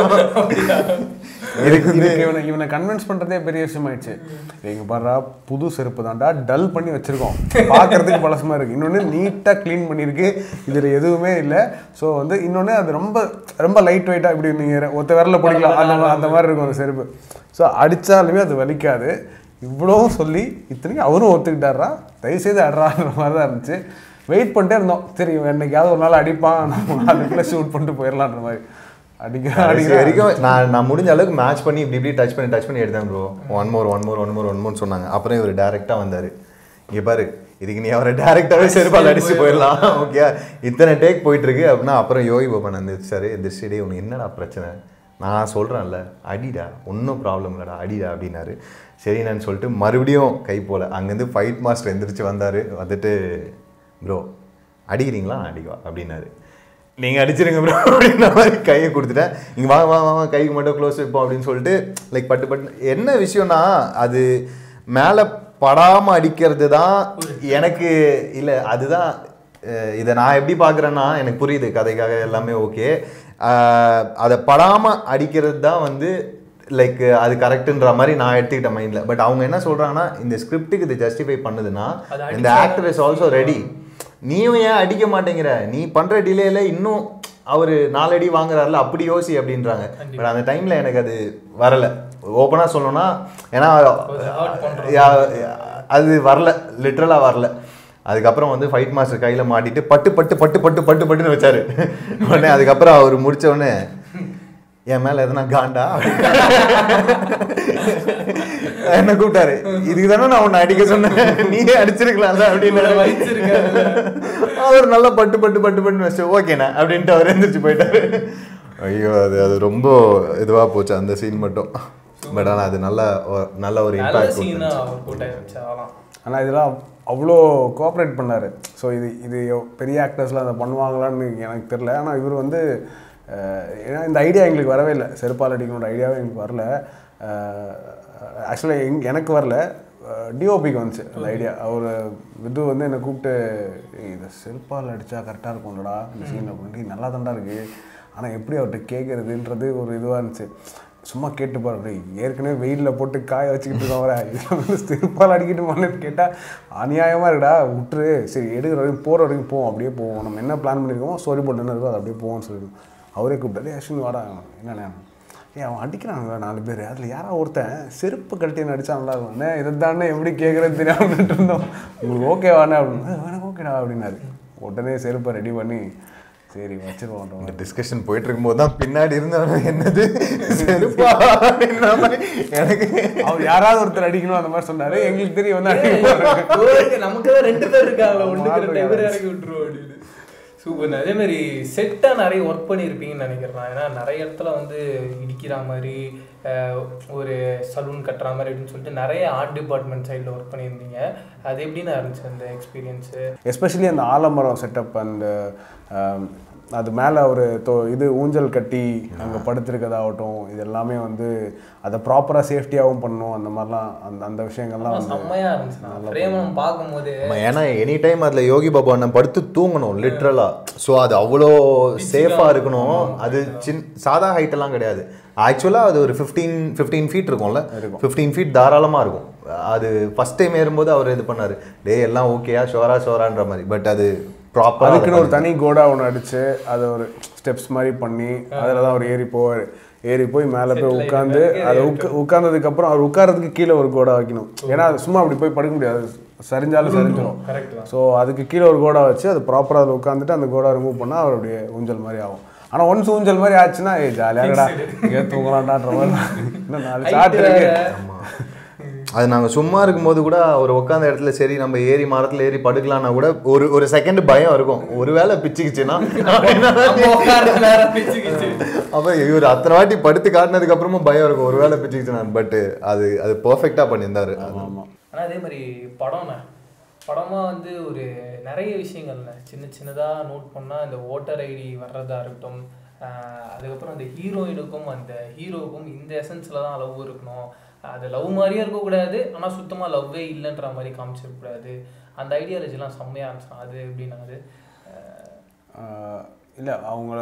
இதுக்கு வந்து இதுக்கு இவனை இவனை கன்வின்ஸ் பண்றதே பெரிய விஷயம் ஆயிடுச்சு எங்க பாரு புது செருப்பு தான்டா டல் பண்ணி வச்சிருக்கோம் பார்க்கறதுக்கு பழசமா இருக்கு இன்னொன்று நீட்டாக க்ளீன் பண்ணியிருக்கு இதில் எதுவுமே இல்லை ஸோ வந்து இன்னொன்று அது ரொம்ப ரொம்ப லைட் வெயிட்டாக இப்படி நீங்கள் ஒத்த விரல பிடிக்கலாம் அந்த மா- அந்த மாதிரி இருக்கும் அந்த செருப்பு ஸோ அடித்தாலுமே அது வலிக்காது இவ்வளவும் சொல்லி இத்தனைக்கும் அவரும் ஒத்துக்கிட்டாரா தயவுசெய்து ஆடுறான்ற மாதிரி தான் இருந்துச்சு வெயிட் பண்ணிட்டே இருந்தோம் சரி இவன் என்னைக்காவது ஒரு நாள் அடிப்பான் நம்ம அதுக்குள்ளே ஷூட் பண்ணிட்டு போயிடலான்ற மாதிரி அடிக்க கடைசி அடிக்கிற வரைக்கும் நான் நான் முடிஞ்ச அளவுக்கு மேட்ச் பண்ணி இப்படி இப்படி டச் பண்ணி டச் பண்ணி எடுத்தேன் bro one more one more one more one more சொன்னாங்க அப்புறம் இவர் டேரெக்டாக வந்தார் இங்கே பாரு இதுக்கு நீ அவரை டேரெக்டாகவே செருப்பால் அடிச்சு போயிடலாம் ஓகே இத்தனை டேக் போயிட்டு இருக்கு அப்படின்னா அப்புறம் யோகி பாபன் வந்து சார் எந்திரிச்சிடே உனக்கு என்னடா பிரச்சனை நான் சொல்கிறேன்ல அடிடா ஒன்றும் ப்ராப்ளம் இல்லைடா அடிடா அப்படின்னாரு சரிண்ணு சொல்லிட்டு மறுபடியும் கை போல அங்கேருந்து ஃபைட் மாஸ்டர் எந்திரிச்சு வந்தார் வந்துட்டு ப்ரோ அடிக்கிறீங்களா நான் அடிவா அப்படின்னாரு நீங்கள் அடிச்சிருங்க ப்ரோ அப்படின்ற மாதிரி கையை கொடுத்துட்டேன் இங்கே வாங்க வாங்க வாங்க கைக்கு மட்டும் க்ளோஸ் வைப்போம் அப்படின்னு சொல்லிட்டு லைக் பட்டு பட்டு என்ன விஷயம்னா அது மேலே படாமல் அடிக்கிறது தான் எனக்கு இல்லை அதுதான் அஹ், இதை நான் எப்படி பார்க்குறேன்னா எனக்கு புரியுது கதைக்காக எல்லாமே ஓகே அதை படாமல் அடிக்கிறது தான் வந்து லைக் அது கரெக்டுன்ற மாதிரி நான் எடுத்துக்கிட்டேன் மைண்டில் பட் அவங்க என்ன சொல்கிறாங்கன்னா இந்த ஸ்கிரிப்டுக்கு இது ஜஸ்டிஃபை பண்ணுதுன்னா அது இந்த ஆக்டர் இஸ் ஆல்சோ ரெடி நீயும் ஏன் அடிக்க மாட்டேங்கிற நீ பண்ற டிலேல இன்னும் அவர் நாலடி வாங்குறாருல அப்படி யோசி அப்படின்றாங்க பட் அந்த டைம்ல எனக்கு அது வரல ஓப்பனா சொல்லணும்னா ஏன்னா hurt பண்றோம். யா- அது வரல லிட்ரலா வரல அதுக்கப்புறம் வந்து ஃபைட் மாஸ்டர் கையில மாட்டிட்டு பட்டு பட்டு பட்டு பட்டு பட்டு பட்டுன்னு வச்சாரு உடனே அதுக்கப்புறம் அவர் முடிச்ச உடனே என் மேல எதனா காண்டா என்ன கூப்பிட்டாரு இதுக்கு தானே நான் உன்னை அடிக்க சொன்னேன் நீயே அடிச்சிருக்கலாம்ல அப்படின்னு வச்சிருக்காருல்ல. அவர் நல்லா பட்டு பட்டு பட்டு பட்டுன்னு வச்சு ஓகேண்ணா அப்படின்ட்டு அவர் எந்திரிச்சு போயிட்டாரு ஐயோ அது அது ரொம்ப இதுவா போச்சு அந்த சீன் மட்டும் பட் ஆனால் அது நல்ல ஒரு- நல்ல ஒரு நல்ல இம்பாக்ட் சீனா அவர் போட்ட வச்சாலாம் ஆனால் இதெல்லாம் அவ்வளோ கோஆப்ரேட் பண்ணார் ஸோ இது இது எவ்- பெரிய ஆக்டர்ஸ்லாம் அதை பண்ணுவாங்களான்னு எனக்கு தெரில ஆனால் இவர் வந்து அஹ், ஏன்னா இந்த ஐடியா எங்களுக்கு வரவே இல்லை செருப்பால் அடிக்கணுன்ற ஐடியாவே எங்களுக்கு வரல ஆக்சுவலாக எங் எனக்கு வரல டிஓபிக்கு வந்துச்சு அந்த ஐடியா அவர் விது வந்து என்னை கூப்பிட்டு "ஏய், இதை செருப்பால் அடித்தா கரெக்டாக இருக்கும்லடா இந்த சீன் அப்படின்ட்டு நல்லா தாண்டா இருக்குது ஆனால் எப்படி அவர்கிட்ட கேட்குறதுன்றது ஒரு இதுவாக இருந்துச்சு சும்மா கேட்டு பாரு ஏற்கனவே வெயிலில் போட்டு காய வச்சுக்கிட்டு இருக்கோம் அவரை இதில் வந்து திருப்பால் அடிக்கட்டுமான்னு கேட்டால் அநியாயமாக இருக்குடா விட்டுரு சரி எடுக்கிற வரைக்கும் போகிற வரைக்கும் போவோம் அப்படியே போவோம் நம்ம என்ன பிளான் பண்ணியிருக்கோமோ ஸ்டோரி போட்டு என்ன இருக்கோ அது அப்படியே போவோம்னு சொல்லிடுவோம் அவரே கூப்பிட்டாரு அஸ்வின் வாடா என்னண்ணே ஏ அவன் அடிக்கிறானுங்களா நாலு பேர் அதில் யாரோ ஒருத்தன் செருப்பு கழட்டி அடிச்சா நல்லா இருக்கும் அண்ணே இதை தானே எப்படி கேட்குறது தெரியாமட்டு இருந்தோம் உங்களுக்கு ஓகேவாண்ணே அப்படின்னு எனக்கு ஓகேடா அப்படின்னாரு உடனே செருப்பை ரெடி பண்ணி சரி வச்சிருவோம் இந்த டிஸ்கஷன் போயிட்டு இருக்கும்போது தான் பின்னாடி இருந்தவன் என்னது செருப்பா அப்படின்ற மாதிரி எனக்கு அவர் யாராவது ஒருத்தர் அடிக்கணும் அந்த மாதிரி சொன்னாரு எங்களுக்கு தெரியும் வந்து அடிக்க நமக்கு தான் ரெண்டு பேர் இருக்காங்க ஒண்ணுக்கு ரெண்டு பேர் இறக்கி விட்டுருவோம் அப்படின்னு சூப்பர் அதே மாதிரி செட்டாக நிறைய ஒர்க் பண்ணியிருப்பீங்கன்னு நினைக்கிறேன் நான். ஏன்னா நிறைய இடத்துல வந்து இடிக்கிற மாதிரி அஹ், ஒரு சலூன் கட்டுற மாதிரி அப்படின்னு சொல்லிட்டு நிறைய ஆர்ட் டிபார்ட்மெண்ட் சைடில் ஒர்க் பண்ணியிருந்தீங்க அது எப்படின்னு இருந்துச்சு அந்த எக்ஸ்பீரியன்ஸு எஸ்பெஷலி அந்த ஆலமரம் செட்டப் அந்த ஆம், அது மேலே ஒரு தோ இது ஊஞ்சல் கட்டி அங்கே படுத்திருக்கதாகட்டும் இது எல்லாமே வந்து அதை ப்ராப்பராக சேஃப்டியாகவும் பண்ணணும் அந்த மாதிரிலாம் அந்த அந்த விஷயங்கள்லாம் வந்து செம்மையா இருந்துச்சு நான் பிரேமம் பார்க்கும்போது ஆமா, ஏன்னா எனி டைம் அதில் யோகி பாபா அண்ணன் படுத்து தூங்கணும் லிட்ரலா ஸோ அது அவ்வளோ சேஃபாக இருக்கணும் அது சின் சாதா height எல்லாம் கிடையாது ஆக்சுவலாக அது ஒரு ஃபிஃப்டீன் ஃபிஃப்டீன் ஃபீட் இருக்கும்ல ஃபிஃப்டீன் ஃபீட் தாராளமாக இருக்கும் அது ஃபஸ்ட் டைம் ஏறும்போது அவர் இது பண்ணார் டே எல்லாம் ஓகேயா ஷோரா ஷோரான்ற மாதிரி பட் அது ப்ராப்பராக அதுக்குன்னு ஒரு தனி கோடா ஒன்று அடிச்சு அதை ஒரு ஸ்டெப்ஸ் மாதிரி பண்ணி அதில் தான் அவர் ஏறி போவார் ஏறி போய் மேலே போய் உட்காந்து அதை உட்கா உட்கார்ந்ததுக்கப்புறம் அவர் உட்கார்றதுக்கு கீழே ஒரு கோடா வைக்கணும் ஏன்னா அது சும்மா அப்படி போய் படுக்க முடியாது சரிஞ்சாலும் சரிஞ்சிடும் கரெக்ட் தான் ஸோ அதுக்கு கீழே ஒரு கோடா வச்சு அது ப்ராப்பராக அதில் உட்காந்துட்டு அந்த கோடா ரிமூவ் பண்ணால் அவர் அப்படியே ஊஞ்சல் மாதிரி ஆகும் ஆனால் ஒன்ஸ் ஊஞ்சல் மாதிரி ஆச்சுன்னா ஏ ஜாலியாகடா இங்கே தூங்கலாம்டான்ற மாதிரி இன்னும் நாலு ஷாட் இருக்கு அது நாங்கள் சும்மா இருக்கும்போது கூட அவர் உட்காந்த இடத்துல சரி நம்ம ஏறி மரத்தில் ஏறி படுக்கலாம்னா கூட ஒரு ஒரு செகண்ட் பயம் இருக்கும் ஒருவேளை பிச்சுக்கிச்சுன்னா நம்ம உட்கார்ற நேரம் பிச்சுக்கிச்சு. அப்போ இவர் அத்தனை வாட்டி படுத்து காட்டினதுக்கு அப்புறமும் பயம் இருக்கும் ஒருவேளை பிச்சுக்கிச்சுனா பட் அது அது பர்ஃபெக்டாக பண்ணியிருந்தாரு ஆமாம் ஆனா அதே மாதிரி படம்ண்ணே படமா வந்து ஒரு நிறைய விஷயங்கள்ண்ணே சின்ன சின்னதா நோட் பண்ணா இந்த ஓட்டர் ஐடி வர்றதா இருக்கட்டும் ஆஹ் அதுக்கப்புறம் அந்த ஹீரோயினுக்கும் அந்த ஹீரோவுக்கும் இந்த எசன்ஸ்ல தான் லவ் இருக்கணும் அது லவ் மாதிரியே இருக்கக்கூடாது ஆனா சுத்தமா லவ்வே இல்லைன்ற மாதிரி காமிச்சிடக்கூடாது அந்த ஐடியாலஜிலாம் செம்மையா இருந்துச்சு அது எப்படின்னா அது ஆஹ் இல்லை அவங்கள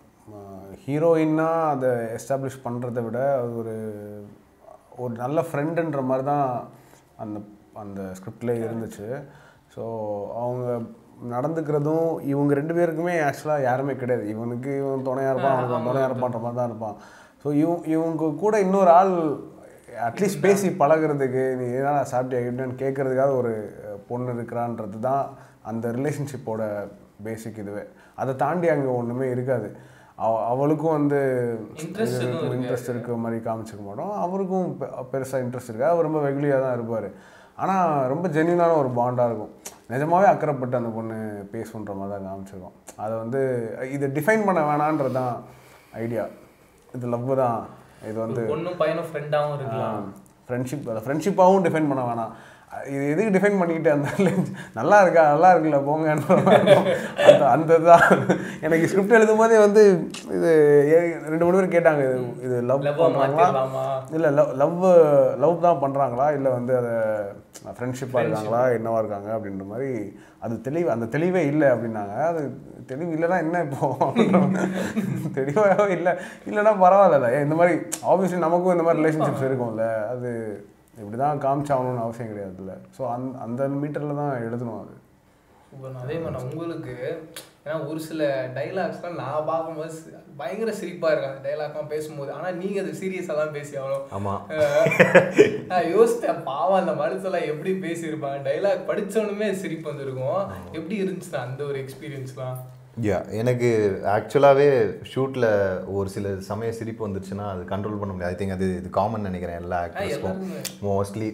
ஹீரோயின்னாக அதை எஸ்டாப்ளிஷ் பண்ணுறத விட அது ஒரு ஒரு நல்ல ஃப்ரெண்டுன்ற மாதிரி தான் அந்த அந்த ஸ்கிரிப்டில் இருந்துச்சு ஸோ அவங்க நடந்துக்கிறதும் இவங்க ரெண்டு பேருக்குமே ஆக்சுவலாக யாருமே கிடையாது இவனுக்கு இவன் துணையாக இருப்பான் அவனுக்கு அவன் துணையாக இருப்பான்ற மாதிரி தான் இருப்பான் ஸோ இவன் இவங்க கூட இன்னொரு ஆள் அட்லீஸ்ட் பேசி பழகுறதுக்கு நீ எதனா சாப்பிட்டியா எப்படின்னு கேட்கறதுக்காக ஒரு அஹ், பொண்ணு இருக்கிறான்றது தான் அந்த ரிலேஷன்ஷிப்போட பேசிக் இதுவே அதை தாண்டி அங்கே ஒன்றுமே இருக்காது அவ அவளுக்கும் வந்து Interest எதுவும் இருக்காது. இன்ட்ரெஸ்ட் இருக்க மாதிரி காமிச்சிக்க மாட்டோம் அவருக்கும் பெருசாக இன்ட்ரெஸ்ட் இருக்கு அவர் ரொம்ப வெகுலியாக தான் இருப்பார் ஆனால் ரொம்ப ஜென்யூனான ஒரு பாண்டாக இருக்கும் நிஜமாவே அக்கறைப்பட்டு அந்த பொண்ணு பேசுன்ற மாதிரி தான் காமிச்சிருக்கோம் அதை வந்து இதை டிஃபைன் பண்ண வேணான்றது தான் ஐடியா இது லவ் தான் இது வந்து பொண்ணும் பையனும் ஃப்ரெண்டாவும் இருக்கலாம் ஃப்ரெண்ட்ஷிப் அதை ஃப்ரெண்ட்ஷிப்பாகவும் டிஃபைன் பண்ண வேணாம் அஹ் இது எதுக்கு டிஃபைன் பண்ணிக்கிட்டு அந்த நல்லா இருக்கா நல்லா இருக்குல்ல போங்கன்ற மாதிரி இருக்கும். அந்த அந்த தான் எனக்கு ஸ்கிரிப்ட் எழுதும் போதே வந்து இது ஏ- ரெண்டு மூணு பேர் கேட்டாங்க இது இது லவ் Love-ஆ பண்ணுறாங்களா மாத்திரலாமா? இல்லை லவ் லவ் லவ் தான் பண்ணுறாங்களா இல்லை வந்து அதை ஃப்ரெண்ட்ஷிப்பாக இருக்காங்களா என்னவா இருக்காங்க அப்படின்ற மாதிரி அது தெளிவு அந்த தெளிவே இல்லை அப்படின்னாங்க அது தெளிவு இல்லைன்னா என்ன இப்போ தெளிவாகவே இல்லை இல்லைன்னா பரவாயில்ல ஏன் இந்த மாதிரி ஆப்வியஸ்லி நமக்கும் இந்த மாதிரி ரிலேஷன்ஷிப்ஸ் இருக்கும்ல அது இப்படி தான் காமிச்சாகணும்னு அவசியம் கிடையாதுல்ல ஸோ அந் அந்த மீட்டரில் தான் எழுதணும் அது சூப்பர் அதே மாதிரி நான் உங்களுக்கு ஏன்னா ஒரு சில டைலாக்ஸ்லாம் நான் பார்க்கும்போது சி- பயங்கர சிரிப்பா இருக்கு அந்த டைலாக்லாம் பேசும்போது ஆனா நீங்க அது சீரியஸாக தான் பேசி ஆகணும் ஆமா. அஹ் நான் யோசித்தேன் பாவம் அந்த மனுஷெல்லாம் எப்படி பேசியிருப்பாங்க டைலாக் படிச்சவனுமே சிரிப்பு வந்திருக்கும் எப்படி இருந்துச்சு அந்த ஒரு எக்ஸ்பீரியன்ஸ்லாம் யா எனக்கு ஆக்சுவலாகவே ஷூட்டில் ஒரு சில சமயம் சிரிப்பு வந்துருச்சுன்னா அது கண்ட்ரோல் பண்ண முடியாது ஐ திங்க் அது இது காமன் நினைக்கிறேன் எல்லா ஆக்டர்ஸ்க்கும் எல்லாருக்குமே. மோஸ்ட்லி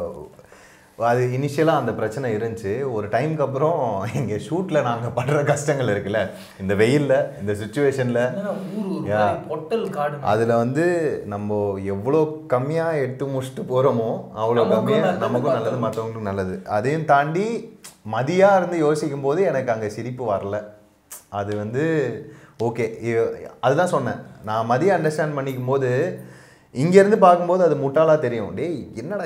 அது இனிஷியலாக அந்த பிரச்சனை இருந்துச்சு ஒரு டைம்க்கு அப்புறம் இங்கே ஷூட்டில் நாங்கள் படுற கஷ்டங்கள் இருக்குல்ல இந்த வெயிலில் இந்த சுச்சுவேஷனில் என்னன்னா ஊர் ஒரு Yeah. மாதிரி பொட்டல் காடு அதில் வந்து நம்ம எவ்வளோ கம்மியாக எடுத்து முடிச்சுட்டு போகிறோமோ அவ்வளோ நமக்கும் கம்மியாக நல்லது, நமக்கும் நல்லது மற்றவங்களுக்கும் நல்லது அதையும் தாண்டி மதியாக இருந்து யோசிக்கும் போது எனக்கு அங்கே சிரிப்பு வரல அது வந்து ஓகே அதுதான் சொன்னேன் நான் மதியம் அண்டர்ஸ்டாண்ட் பண்ணிக்கும் போது இங்கேருந்து பார்க்கும்போது அது முட்டாளாக தெரியும் டேய் என்னடா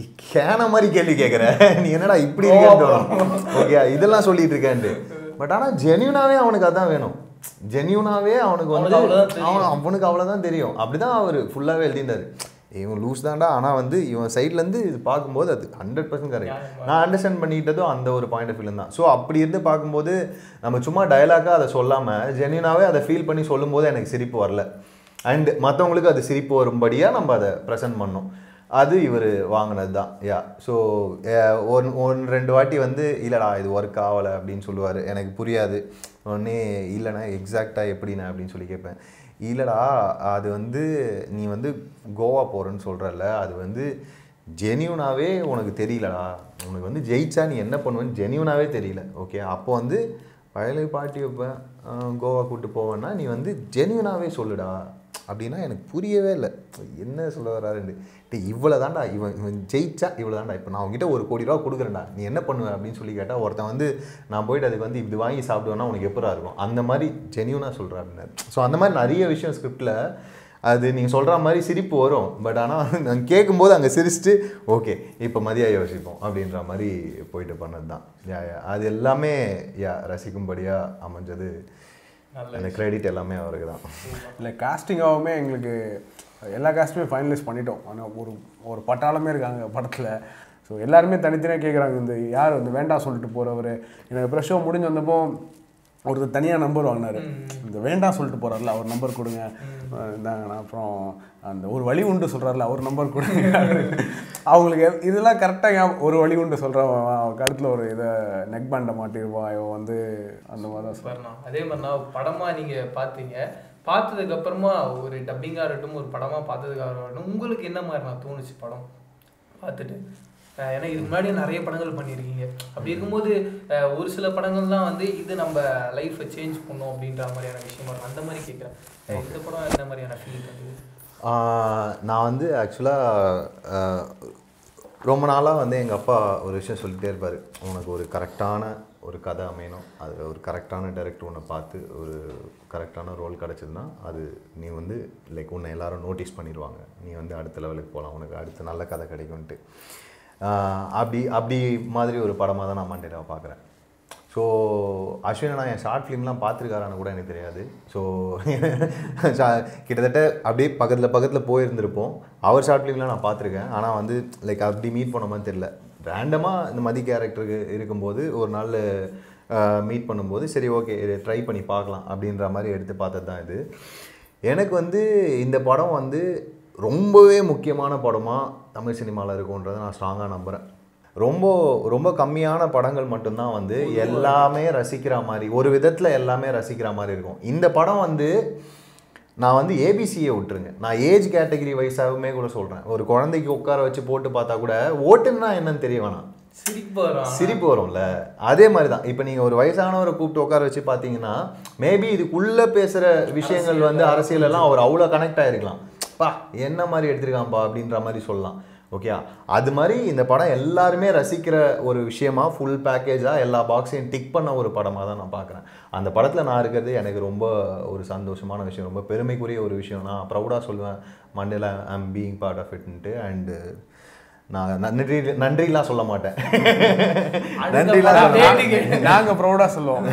கேன மாதிரி கேள்வி கேட்குற நீ என்னடா இப்படி இருக்கேன்னு தோணும் ஓகே இதெல்லாம் சொல்லிட்டு இருக்கேன்ட்டு பட் ஆனால் ஜென்யூனாகவே அவனுக்கு அதான் வேணும் ஜென்யூனாகவே அவனுக்கு வந்து அவனுக்கு அவ்வளவுதான் தெரியும். அவன் அவனுக்கு அவ்வளோதான் தெரியும் அப்படிதான் அவர் ஃபுல்லாகவே எழுதியிருந்தாரு இவன் லூஸ் தான்டா ஆனால் வந்து இவன் சைட்லேருந்து இது பார்க்கும்போது அது ஹண்ட்ரட் பர்சன்ட் கரெக்ட் நியாயமா. நான் அண்டர்ஸ்டாண்ட் பண்ணிக்கிட்டதும் அந்த ஒரு பாயிண்ட் ஆஃப் வியூ தான் ஸோ அப்படி இருந்து பார்க்கும்போது நம்ம சும்மா டயலாக்காக அதை சொல்லாமல் ஜென்யூனாகவே அதை ஃபீல் பண்ணி சொல்லும்போது எனக்கு சிரிப்பு வரல அண்ட் மற்றவங்களுக்கு அது சிரிப்பு வரும்படியாக நம்ம அதை ப்ரெசென்ட் பண்ணோம் அது இவர் வாங்கினது தான் யா ஸோ ஒன் ஒன் ரெண்டு வாட்டி வந்து இல்லைடா இது ஒர்க் ஆகலை அப்படின்னு சொல்லுவார் எனக்கு புரியாது உடனே இல்லைண்ணா எக்ஸாக்டாக எப்படிண்ணா அப்படின்னு சொல்லி கேட்பேன் இல்லைடா அது வந்து நீ வந்து கோவா போகிறேன்னு சொல்கிறல்ல அது வந்து ஜெனியூனாகவே உனக்கு தெரியலடா உனக்கு வந்து ஜெயிச்சா நீ என்ன பண்ணுவேன்னு ஜெனியூனாகவே தெரியல ஓகே அப்போ வந்து வயலை பாட்டி வைப்பேன் ஆஹ் கோவா கூட்டு போவேன்னா நீ வந்து ஜெனியூனாகவே சொல்லுடா அப்படின்னா எனக்கு புரியவே இல்லை என்ன சொல்ல வராருன்னு டேய் இவ்வளோ தான்டா இவன் இவன் ஜெயிச்சா இவ்வளோ தான்டா இப்போ நான் உங்ககிட்ட ஒரு கோடி ரூபா கொடுக்குறேன்டா நீ என்ன பண்ணுவ அப்படின்னு சொல்லி கேட்டால் ஒருத்தன் வந்து நான் போயிட்டு அதுக்கு வந்து இது வாங்கி சாப்பிடுவேன்னா உனக்கு எப்படா இருக்கும் அந்த மாதிரி ஜெனியூனாக சொல்கிறேன் அப்படின்னாரு ஸோ அந்த மாதிரி நிறைய விஷயம் ஸ்கிரிப்டில் அது நீங்கள் சொல்கிற மாதிரி சிரிப்பு வரும் பட் ஆனால் நான் கேட்கும்போது அங்கே சிரிச்சுட்டு ஓகே இப்போ மதியா யோசிப்போம் அப்படின்ற மாதிரி போயிட்டு பண்ணது தான் யா யா அது எல்லாமே யா ரசிக்கும்படியாக அமைஞ்சது நல்ல அந்த கிரெடிட் எல்லாமே அவருக்கு தான் இல்லை காஸ்டிங்காகவுமே எங்களுக்கு எல்லா காஸ்ட்டுமே ஃபைனலைஸ் பண்ணிட்டோம் ஆனால் ஒரு ஒரு பட்டாளமே இருக்காங்க படத்தில் ஸோ ஸோ எல்லாருமே தனித்தனியாக கேட்குறாங்க இந்த யார் வந்து வேண்டாம் சொல்லிட்டு போகிறவர் எனக்கு அப்புறம் ஷோ முடிஞ்சு வந்தப்போ ஒருத்தர் தனியாக நம்பர் வாங்கினாரு இந்த வேண்டாம் சொல்லிட்டு போகிறார்ல அவர் நம்பர் கொடுங்க அஹ் இந்தாங்கண்ணா அப்புறம் அந்த ஒரு வழி உண்டு சொல்கிறார்ல அவர் நம்பர் கொடுங்க அவங்களுக்கு எல்- இதெல்லாம் கரெக்டாக ஒரு வழி உண்டு சொல்கிறவன் கழுத்தில் ஒரு இதை நெக் பேண்டை மாட்டிருப்பான் இவன் வந்து அந்த மாதிரி தான் வரணும் அதே மாதிரி நான் படமா நீங்க பார்த்தீங்க பார்த்ததுக்கு அப்புறமா ஒரு டப்பிங்காக இருக்கட்டும் ஒரு படமா பார்த்ததுக்காக இருக்கட்டும் உங்களுக்கு என்ன மாதிரி நான் தோணுச்சு படம் பார்த்துட்டு அஹ் ஏன்னா இதுக்கு முன்னாடி நிறைய படங்கள் பண்ணியிருக்கீங்க அப்படி இருக்கும்போது அஹ் ஒரு சில படங்கள்லாம் வந்து இது நம்ம லைஃப்பை சேஞ்ச் பண்ணும் அப்படின்ற மாதிரியான விஷயமா இருக்கும் அந்த மாதிரி கேட்குறேன் இந்த படம் என்ன மாதிரியான ஃபீல் பண்ணுது ஆஹ் நான் வந்து ஆக்சுவலாக ரொம்ப நாளாக வந்து எங்கள் அப்பா ஒரு விஷயம் சொல்லிட்டே இருப்பார் உனக்கு ஒரு கரெக்டான ஒரு கதை அமையணும் அது ஒரு கரெக்டான டைரக்டர் உன்னை பார்த்து ஒரு கரெக்டான ரோல் கிடச்சதுன்னா அது நீ வந்து லைக் உன்னை எல்லாரும் நோட்டீஸ் பண்ணிடுவாங்க நீ வந்து அடுத்த லெவலுக்கு போகலாம் உனக்கு அடுத்த நல்ல கதை கிடைக்கும்ன்ட்டு ஆஹ் அப்படி அப்படி மாதிரி ஒரு படமாக தான் நான் மண்டேலாவை பார்க்குறேன் ஸோ அஸ்வினை நான் என் ஷார்ட் ஃபிலிம்லாம் பார்த்துருக்காரான்னு கூட எனக்கு தெரியாது ஸோ கிட்டத்தட்ட அப்படியே பக்கத்தில் பக்கத்தில் போயிருந்திருப்போம் அவர் ஷார்ட் ஃபிலிம்லாம் நான் பார்த்துருக்கேன் ஆனால் வந்து லைக் அப்படி மீட் பண்ண மாதிரி தெரியல ரேண்டமாக இந்த மதி கேரக்டருக்கு இருக்கும்போது ஒரு நாள் மீட் பண்ணும்போது சரி ஓகே ட்ரை பண்ணி பார்க்கலாம் அப்படின்ற மாதிரி எடுத்து பார்த்தது தான் இது எனக்கு வந்து இந்த படம் வந்து ரொம்பவே முக்கியமான படமாக தமிழ் சினிமாவில் இருக்குன்றதை நான் ஸ்ட்ராங்காக நம்புகிறேன் ரொம்ப ரொம்ப கம்மியான படங்கள் மட்டும்தான் வந்து எல்லாமே ரசிக்கிற மாதிரி ஒரு விதத்தில் எல்லாமே ரசிக்கிற மாதிரி இருக்கும் இந்த படம் வந்து நான் வந்து ஏபிசியை விட்டுருங்க நான் ஏஜ் கேட்டகரி வைஸாகவுமே கூட சொல்கிறேன் ஒரு குழந்தைக்கு உட்கார வச்சு போட்டு பார்த்தா கூட ஓட்டுன்னா என்னன்னு தெரிய வேணாம் சிரிப்பு வரும் சிரிப்பு வரும்ல அதே மாதிரி தான் இப்போ நீங்கள் ஒரு வயசானவரை கூப்பிட்டு உட்கார வச்சு பார்த்தீங்கன்னா மேபி இதுக்குள்ளே பேசுகிற விஷயங்கள் வந்து அரசியல் எல்லாம் அவர் அவ்வளோ கனெக்ட் ஆகிருக்கலாம் பா என்ன மாதிரி எடுத்திருக்கான்ப்பா அப்படின்ற மாதிரி சொல்லலாம் ஓகே அது மாதிரி இந்த படம் எல்லாருமே ரசிக்கிற ஒரு விஷயமா ஃபுல் பேக்கேஜாக எல்லா பாக்ஸையும் டிக் பண்ண ஒரு படமாக தான் நான் பார்க்குறேன் அந்த படத்தில் நான் இருக்கிறது எனக்கு ரொம்ப ஒரு சந்தோஷமான விஷயம் ரொம்ப பெருமைக்குரிய ஒரு விஷயம் நான் ப்ரௌடாக சொல்லுவேன் Mandela I'm being part of இட்ன்ட்டு அண்டு நான் நன்றி நன்றிலாம் சொல்ல மாட்டேன் நன்றிலாம் சொல்ல மாட்டேன் நாங்கள் ப்ரௌடாக சொல்லுவோம்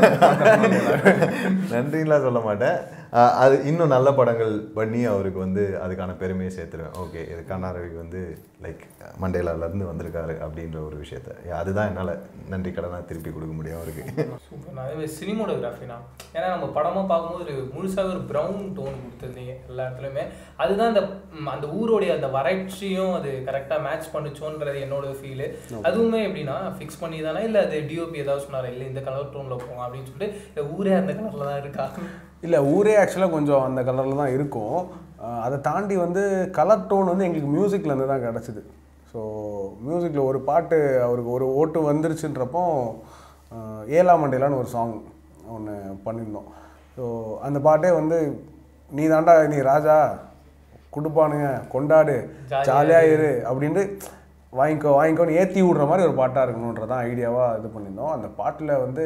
நன்றிலாம் சொல்ல மாட்டேன் அஹ் அது இன்னும் நல்ல படங்கள் பண்ணி அவருக்கு வந்து அதுக்கான பெருமையை சேர்த்துருவேன் ஓகே இது கண்ணாரவிக்கு வந்து லைக் மண்டேலாலேருந்து வந்திருக்காரு அப்படின்ற ஒரு விஷயத்த Yeah, அதுதான் என்னால் நன்றி கடனாக திருப்பி கொடுக்க முடியும் அவருக்கு சூப்பர் நான் அதே மாதிரி சினிமோடோகிராஃபினா ஏன்னா நம்ம படமாக பார்க்கும்போது ஒரு முழுசாக ஒரு ப்ரௌன் டோன் கொடுத்துருந்தீங்க எல்லா இடத்துலையுமே அதுதான் அந்த ம், அந்த ஊருடைய அந்த வறட்சியும் அது கரெக்டாக மேட்ச் பண்ணுச்சோன்றது என்னோட ஃபீலு அதுவுமே எப்படின்னா ஃபிக்ஸ் பண்ணி தானே இல்லை அது டிஓபி ஏதாவது சொன்னாரா இல்லை இந்த கலர் டோனில் போகும் அப்படின்னு சொல்லிட்டு இல்லை ஊரே அந்த கலரில் தான் இருக்கா இல்லை ஊரே ஆக்சுவலாக கொஞ்சம் அந்த கலரில் தான் இருக்கும் அஹ் அதை தாண்டி வந்து கலர் டோன் வந்து எங்களுக்கு மியூசிக்லேருந்து தான் கிடச்சிது ஸோ மியூசிக்கில் ஒரு பாட்டு அவருக்கு ஒரு ஓட்டு வந்துருச்சுன்றப்போ அஹ் ஏலா மண்டேலான்னு ஒரு சாங் ஒன்று பண்ணியிருந்தோம் ஸோ அந்த பாட்டே வந்து நீ தாண்டா நீ ராஜா கொடுப்பானுங்க கொண்டாடு ஜாலியாக இரு அப்படின்ட்டு வாங்கிக்கோ வாங்கிக்கோன்னு ஏற்றி விடுற மாதிரி ஒரு பாட்டாக இருக்கணுன்றதான் ஐடியாவாக இது பண்ணியிருந்தோம் அந்த பாட்டில் வந்து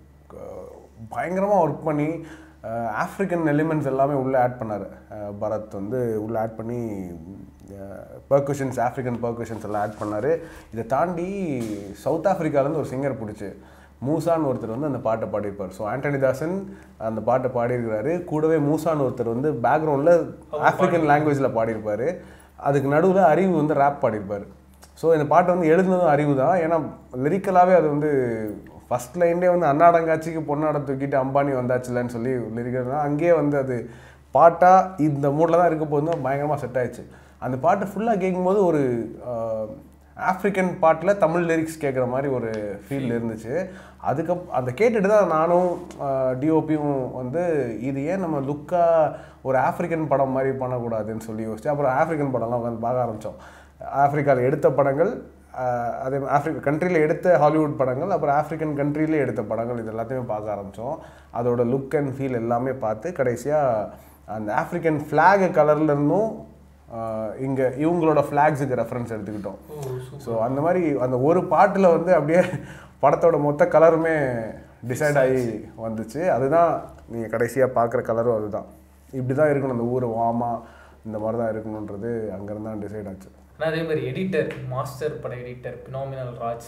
பயங்கரமாக ஒர்க் பண்ணி ஆஃப்ரிக்கன் எலிமெண்ட்ஸ் எல்லாமே உள்ளே ஆட் பண்ணார் பரத் வந்து உள்ளே ஆட் பண்ணி பர்குஷன்ஸ் ஆஃப்ரிக்கன் பர்குஷன்ஸ் எல்லாம் ஆட் பண்ணார் இதை தாண்டி சவுத் ஆஃப்ரிக்காலேருந்து ஒரு சிங்கர் பிடிச்சி மூசான்னு ஒருத்தர் வந்து அந்த பாட்டை பாடியிருப்பார் ஸோ ஆண்டனி தாசன் அந்த பாட்டை பாடியிருக்கிறாரு கூடவே மூசான்னு ஒருத்தர் வந்து பேக்ரவுண்டில் ஆஃப்ரிக்கன் லாங்குவேஜில் பாடியிருப்பார் அதுக்கு நடுவில் அறிவு வந்து ரேப் பாடியிருப்பார் ஸோ இந்த பாட்டு வந்து எழுதுனதும் அறிவு தான் ஏன்னா லிரிக்கலாகவே அது வந்து ஃபஸ்ட் லைன்லேயே வந்து அன்னாடங்காட்சிக்கு பொன்னாட தூக்கிட்டு அம்பானி வந்தாச்சுலன்னு சொல்லி லிரிக்கல் தான் அங்கேயே வந்து அது பாட்டாக இந்த மூடில் தான் இருக்க போது பயங்கரமாக செட் ஆயிடுச்சு அந்த பாட்டு ஃபுல்லாக கேட்கும்போது ஒரு ஆஃப்ரிக்கன் பாட்டில் தமிழ் லிரிக்ஸ் கேட்குற மாதிரி ஒரு ஃபீல் இருந்துச்சு அதுக்கப் அந்த கேட்டுட்டு தான் நானும் டிஓபியும் வந்து இது ஏன் நம்ம லுக்காக ஒரு ஆஃப்ரிக்கன் படம் மாதிரி பண்ணக்கூடாதுன்னு சொல்லி யோசிச்சு அப்புறம் ஆஃப்ரிக்கன் படம்லாம் உட்காந்து பார்க்க ஆரம்பித்தோம் ஆஃப்ரிக்காவில் எடுத்த படங்கள் ஆஹ் அதே ஆஃப்ரிக்கா கண்ட்ரியில் எடுத்த ஹாலிவுட் படங்கள் அப்புறம் ஆஃப்ரிக்கன் கண்ட்ரியிலே எடுத்த படங்கள் இது எல்லாத்தையுமே பார்க்க ஆரம்பித்தோம் அதோட லுக் அண்ட் ஃபீல் எல்லாமே பார்த்து கடைசியாக அந்த ஆஃப்ரிக்கன் ஃப்ளாக் கலர்லேருந்தும் இங்கே இவங்களோட ஃப்ளாக்ஸுக்கு ரெஃபரன்ஸ் எடுத்துக்கிட்டோம் ஸோ அந்த மாதிரி அந்த ஒரு பாட்டில் வந்து அப்படியே படத்தோட மொத்த கலருமே டிசைட் ஆகி வந்துச்சு அதுதான் நீங்கள் கடைசியாக பார்க்குற கலரும் அதுதான் இப்படி தான் இருக்கணும் அந்த ஊர் வாமா இந்த மாதிரி தான் இருக்கணுன்றது அங்கேருந்து தான் டிசைட் ஆச்சு ஆனால் அதே மாதிரி எடிட்டர் மாஸ்டர் பட editor phenomenal Raj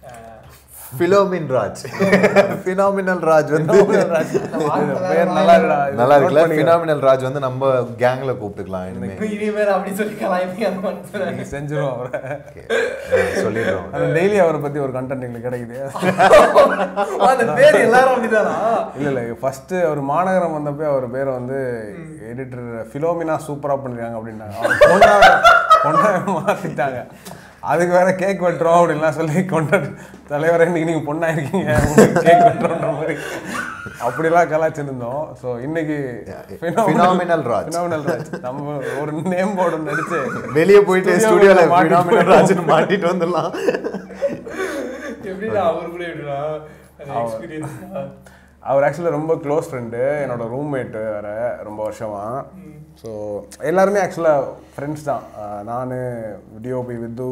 Philomin Raj phenomenal Raj வந்து பேர் நல்லா இருக்குடா. இது நல்லா note இருக்குல்ல பண்ணிக்க. ஃபினாமினல் ராஜ் வந்து நம்ம கேங்ல கூப்பிட்டுக்கலாம் இனிமே இனிமேல் அப்படி சொல்லி கலாய்ப்பீங்க அந்த மாதிரி நீங்க செஞ்சிரும் அவரை Okay. ஆ, சொல்லிடுறோம் அந்த டெய்லி அவரை பத்தி ஒரு கண்டென்ட் எங்களுக்கு கிடைக்குது அந்த பேர் எல்லாரும் அப்படிதானா இல்ல இல்ல ஃபர்ஸ்ட் அவர் மாநகரம் வந்தப்போ அவர் பேரை வந்து எடிட்டர் ஃபிலோமினா சூப்பரா பண்ணிருக்காங்க அப்படின்னாங்க அவர் பொண்ணா பொண்ணா மாத்திட்டாங்க அதுக்கு வேற கேக் வெட்டுறோம் அப்படின்லாம் சொல்லி கொண்டாடு தலைவரை இன்னைக்கு நீங்க பொண்ணா இருக்கீங்க கேக் வெட்டுறோன்ற மாதிரி அப்படிலாம் கலாச்சிருந்தோம் ஸோ இன்னைக்கு Phenomenal Raj. ஃபினாமினல் ராஜ் நம்ம ஒரு நேம் போர்டு நடிச்சு வெளியே போயிட்டு Studio ஸ்டுடியோல ல மாட்டிட்டு ஃபினாமினல் ராஜ்னு மாட்டிட்டு வந்துடலாம் எப்படிடா அவர் கூட எப்படிடா அந்த எக்ஸ்பீரியன்ஸ் அவர் ஆக்சுவலாக ரொம்ப க்ளோஸ் ஃப்ரெண்டு என்னோட ரூம்மேட்டு வேற ரொம்ப வருஷமா ஸோ எல்லாருமே ஆக்சுவலாக ஃப்ரெண்ட்ஸ் தான் நான் டிஓபி வித்து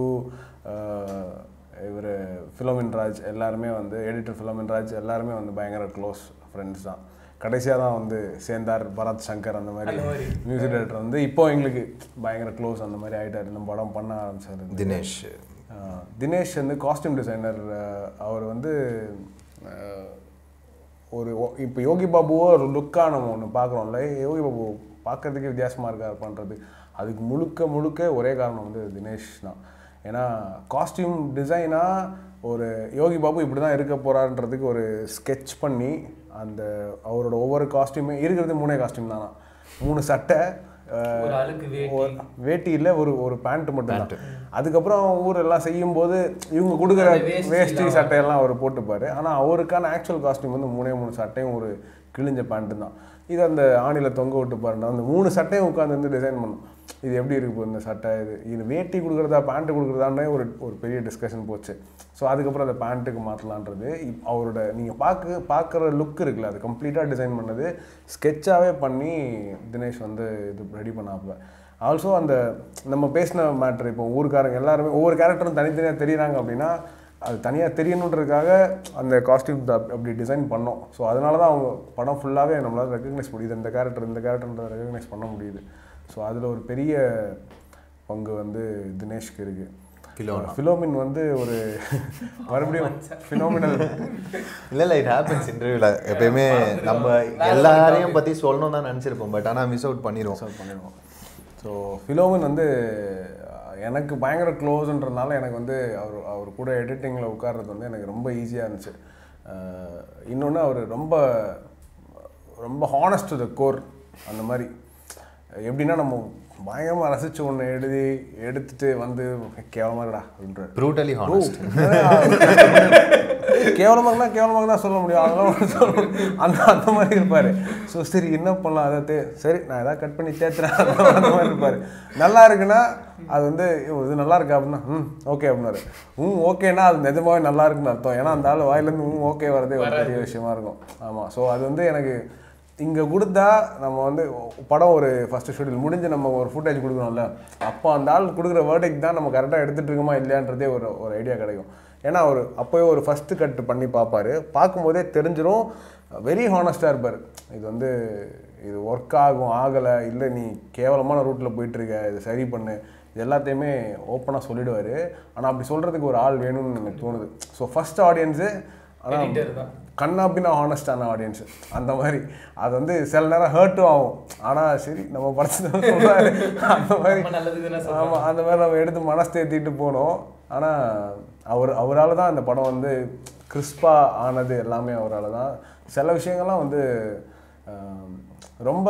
இவர் ஃபிலோமின் ராஜ் எல்லாருமே வந்து எடிட்டர் ஃபிலோமின் ராஜ் எல்லாருமே வந்து பயங்கர க்ளோஸ் ஃப்ரெண்ட்ஸ் தான் கடைசியாக தான் வந்து சேர்ந்தார் பரத் சங்கர் அந்த மாதிரி அந்த மாதிரி. மியூசிக் டைரக்டர் வந்து இப்போ எங்களுக்கு பயங்கர க்ளோஸ் அந்த மாதிரி ஆகிட்டார் இந்த படம் பண்ண ஆரம்பிச்சாரு தினேஷ் ஆஹ் தினேஷ் வந்து காஸ்டியூம் டிசைனர் அவர் வந்து ஆஹ் ஒரு இப்போ யோகி பாபுவோ ஒரு லுக்காக நம்ம ஒன்று பார்க்குறோம்ல யோகி பாபு பார்க்கறதுக்கு வித்தியாசமாக இருக்கார் பண்ணுறது அதுக்கு முழுக்க முழுக்க ஒரே காரணம் வந்து தினேஷ் தான் ஏன்னா காஸ்டியூம் டிசைனாக ஒரு யோகி பாபு இப்படி தான் இருக்க போகிறான்றதுக்கு ஒரு ஸ்கெட்ச் பண்ணி அந்த அவரோட ஒவ்வொரு காஸ்டியூமே இருக்கிறது மூணே காஸ்டியூம் தானா மூணு சட்டை ஆஹ் ஒரு அழுக்கு வேட்டி ஒரு வேட்டி இல்ல ஒரு ஒரு பேண்ட் மட்டும் தான் அதுக்கப்புறம் ஊர் எல்லாம் செய்யும்போது இவங்க கொடுக்குற அந்த வேஷ்டி வேஷ்டி எல்லாம் சட்டையெல்லாம் அவர் போட்டுப்பாரு ஆனா அவருக்கான ஆக்சுவல் காஸ்டியூம் வந்து மூணே மூணு சட்டையும் ஒரு கிழிஞ்ச பேண்ட்டு தான் இது அந்த ஆணில தொங்க விட்டு பாருங்க அந்த மூணு சட்டையும் உட்காந்து வந்து டிசைன் பண்ணும் இது எப்படி இருக்கு இப்போ இந்த சட்டை இது இது வேட்டி கொடுக்குறதா பேண்ட்டு கொடுக்குறதானே ஒரு ஒரு பெரிய டிஸ்கஷன் போச்சு ஸோ அதுக்கப்புறம் அந்த பேண்ட்டுக்கு மாற்றலான்றது இப்- அவரோட நீங்கள் பார்க்க பார்க்குற லுக் இருக்குல்ல அது கம்ப்ளீட்டாக டிசைன் பண்ணது ஸ்கெட்சாகவே பண்ணி தினேஷ் வந்து இது ரெடி பண்ணாப்புல ஆல்சோ அந்த நம்ம பேசின மேட்ரு இப்போ ஊருக்காரங்க எல்லாருமே ஒவ்வொரு கேரக்டரும் தனித்தனியாக தெரியுறாங்க அப்படின்னா அது தனியாக தெரியணுன்றதுக்காக அந்த காஸ்டியூம் அப்படி டிசைன் பண்ணோம் ஸோ அதனால தான் அவங்க படம் ஃபுல்லாகவே நம்மளால் ரெக்கக்னைஸ் முடியுது இந்த கேரக்டர் இந்த கேரக்டர்ன்றதை ரெக்கக்னைஸ் பண்ண முடியுது ஸோ அதில் ஒரு பெரிய பங்கு வந்து தினேஷ்க்கு இருக்கு Philona. ஃபிலோமின் வந்து ஒரு மறுபடியும் ஃபினோமினல் இல்ல இல்ல இட் ஹேப்பன்ஸ் இன்டர்வியூல எப்பயுமே நம்ம எல்லாரையும் பத்தி சொல்லணும் தான் நினைச்சிருப்போம் பட் ஆனா மிஸ் அவுட் பண்ணிடுவோம் சால்வ் பண்ணிடுவோம் ஸோ ஃபிலோமின் வந்து அஹ், எனக்கு பயங்கர க்ளோஸ்ன்றதுனால எனக்கு வந்து அவர் அவர் கூட எடிட்டிங்கில் உட்கார்றது வந்து எனக்கு ரொம்ப ஈஸியாக இருந்துச்சு இன்னொன்று அவர் ரொம்ப ரொம்ப ஹானஸ்ட் த கோர் அந்த மாதிரி எப்படின்னா நம்ம பயங்கரமாக ரசித்து ஒன்று எழுதி எடுத்துட்டு வந்து கேவலமாக இருக்கடா அப்படின்றாரு ப்ரூட்டலி ஹானஸ்ட் கேவலமாக கேவலமாக தான் சொல்ல முடியும் அதெல்லாம் சொல்ல அந்த அந்த மாதிரி இருப்பார் ஸோ சரி என்ன பண்ணலாம் அதை தே சரி நான் எதாவது கட் பண்ணி தேத்துறேன் அந்த மாதிரி இருப்பார் நல்லா இருக்குன்னா அது வந்து "ஐயோ, இது நல்லா இருக்கா அப்படின்னா ம் ஓகே அப்படின்னாரு ம் ஓகேனா அது நிஜமாவே நல்லா இருக்குன்னு அர்த்தம் ஏன்னா அந்த ஆள் வாயிலேருந்து ம் ஓகே வரதே ஒரு பெரிய விஷயமா இருக்கும் ஆமாம் ஸோ அது வந்து எனக்கு இங்கே கொடுத்தா நம்ம வந்து படம் ஒரு ஃபஸ்ட்டு ஷெடியூல் முடிஞ்சு நம்ம ஒரு ஃபுட்டேஜ் கொடுக்குறோம்ல அப்போ அந்த ஆள் கொடுக்குற வேர்டிக் தான் நம்ம கரெக்டாக எடுத்துகிட்டு இருக்கோமா இல்லையான்றதே ஒரு ஒரு ஐடியா கிடைக்கும் ஏன்னா அவர் அப்போயே ஒரு ஃபஸ்ட்டு கட் பண்ணி பார்ப்பாரு பார்க்கும்போதே தெரிஞ்சிரும் வெரி ஹானஸ்ட்டாக இருப்பார் இது வந்து இது ஒர்க் ஆகும் ஆகலை இல்லை நீ கேவலமான ரூட்டில் போயிட்டுருக்க இது சரி பண்ணு இது எல்லாத்தையுமே ஓப்பனாக சொல்லிடுவார் ஆனால் அப்படி சொல்கிறதுக்கு ஒரு ஆள் வேணும்னு எனக்கு தோணுது ஸோ ஃபஸ்ட் ஆடியன்ஸு ஆனால் எடிட்டர் தான் கண்ணாப்பினா ஹானஸ்டான ஆடியன்ஸ் அந்த மாதிரி அது வந்து சில நேரம் ஹர்ட்டும் ஆகும் ஆனால் சரி நம்ம படிச்சது சொல்றாரு அந்த மாதிரி ரொம்ப நல்லதுக்கு தானே ஆமாம் அந்த மாதிரி நம்ம எடுத்து மனசு தேத்திட்டு போனோம் ஆனால் அவர் அவரால் தான் அந்த படம் வந்து கிறிஸ்பாக ஆனது எல்லாமே அவரால் தான் சில விஷயங்கள்லாம் வந்து ஆம், ரொம்ப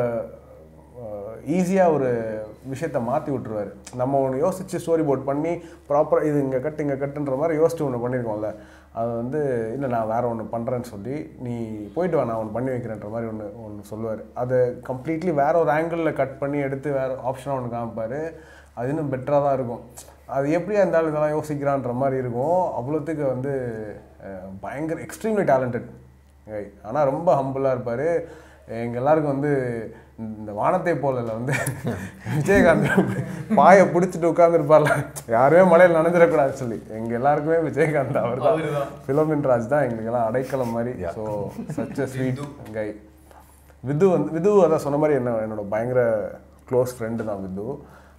ஈஸியாக ஒரு விஷயத்த மாற்றி விட்டுருவாரு நம்ம ஒன்று யோசித்து ஸ்டோரி போர்ட் பண்ணி ப்ராப்பராக இது இங்கே கட்டு இங்கே கட்டுன்ற மாதிரி யோசிச்சு ஒன்று பண்ணியிருக்கோம்ல அது வந்து இல்லை நான் வேறு ஒன்று பண்ணுறேன்னு சொல்லி நீ போயிட்டு வா நான் ஒன்று பண்ணி வைக்கிறேன்ற மாதிரி ஒன்று ஒன்று சொல்லுவார் அதை கம்ப்ளீட்லி வேற ஒரு ஆங்கிளில் கட் பண்ணி எடுத்து வேறு ஆப்ஷனாக ஒன்று காமிப்பார் அது இன்னும் பெட்டராக தான் இருக்கும் அது எப்படி அந்த ஆள் இதெல்லாம் யோசிக்கிறான்ற மாதிரி இருக்கும் அவ்வளோத்துக்கு வந்து அஹ், பயங்கர எக்ஸ்ட்ரீம்லி டேலண்டட் ஆனால் ரொம்ப ஹம்பிளாக இருப்பார் எங்கள் எல்லாருக்கும் வந்து இந்த வானத்தை போலல வந்து விஜயகாந்த் பாயை பிடிச்சிட்டு உட்காந்துருப்பார்ல யாருமே மலையில் நனைஞ்சிடக்கூடாதுன்னு சொல்லி எங்கள் எல்லாருக்குமே விஜயகாந்த் அவர் தான் அவர்தான். ஃபிலோமின் ராஜ் தான் எங்களுக்கெல்லாம் அடைக்கலம் மாதிரி so such a sweet guy Vidhu வந்து விது அதான் சொன்ன மாதிரி என்ன என்னோட பயங்கர க்ளோஸ் ஃப்ரெண்டு தான் விது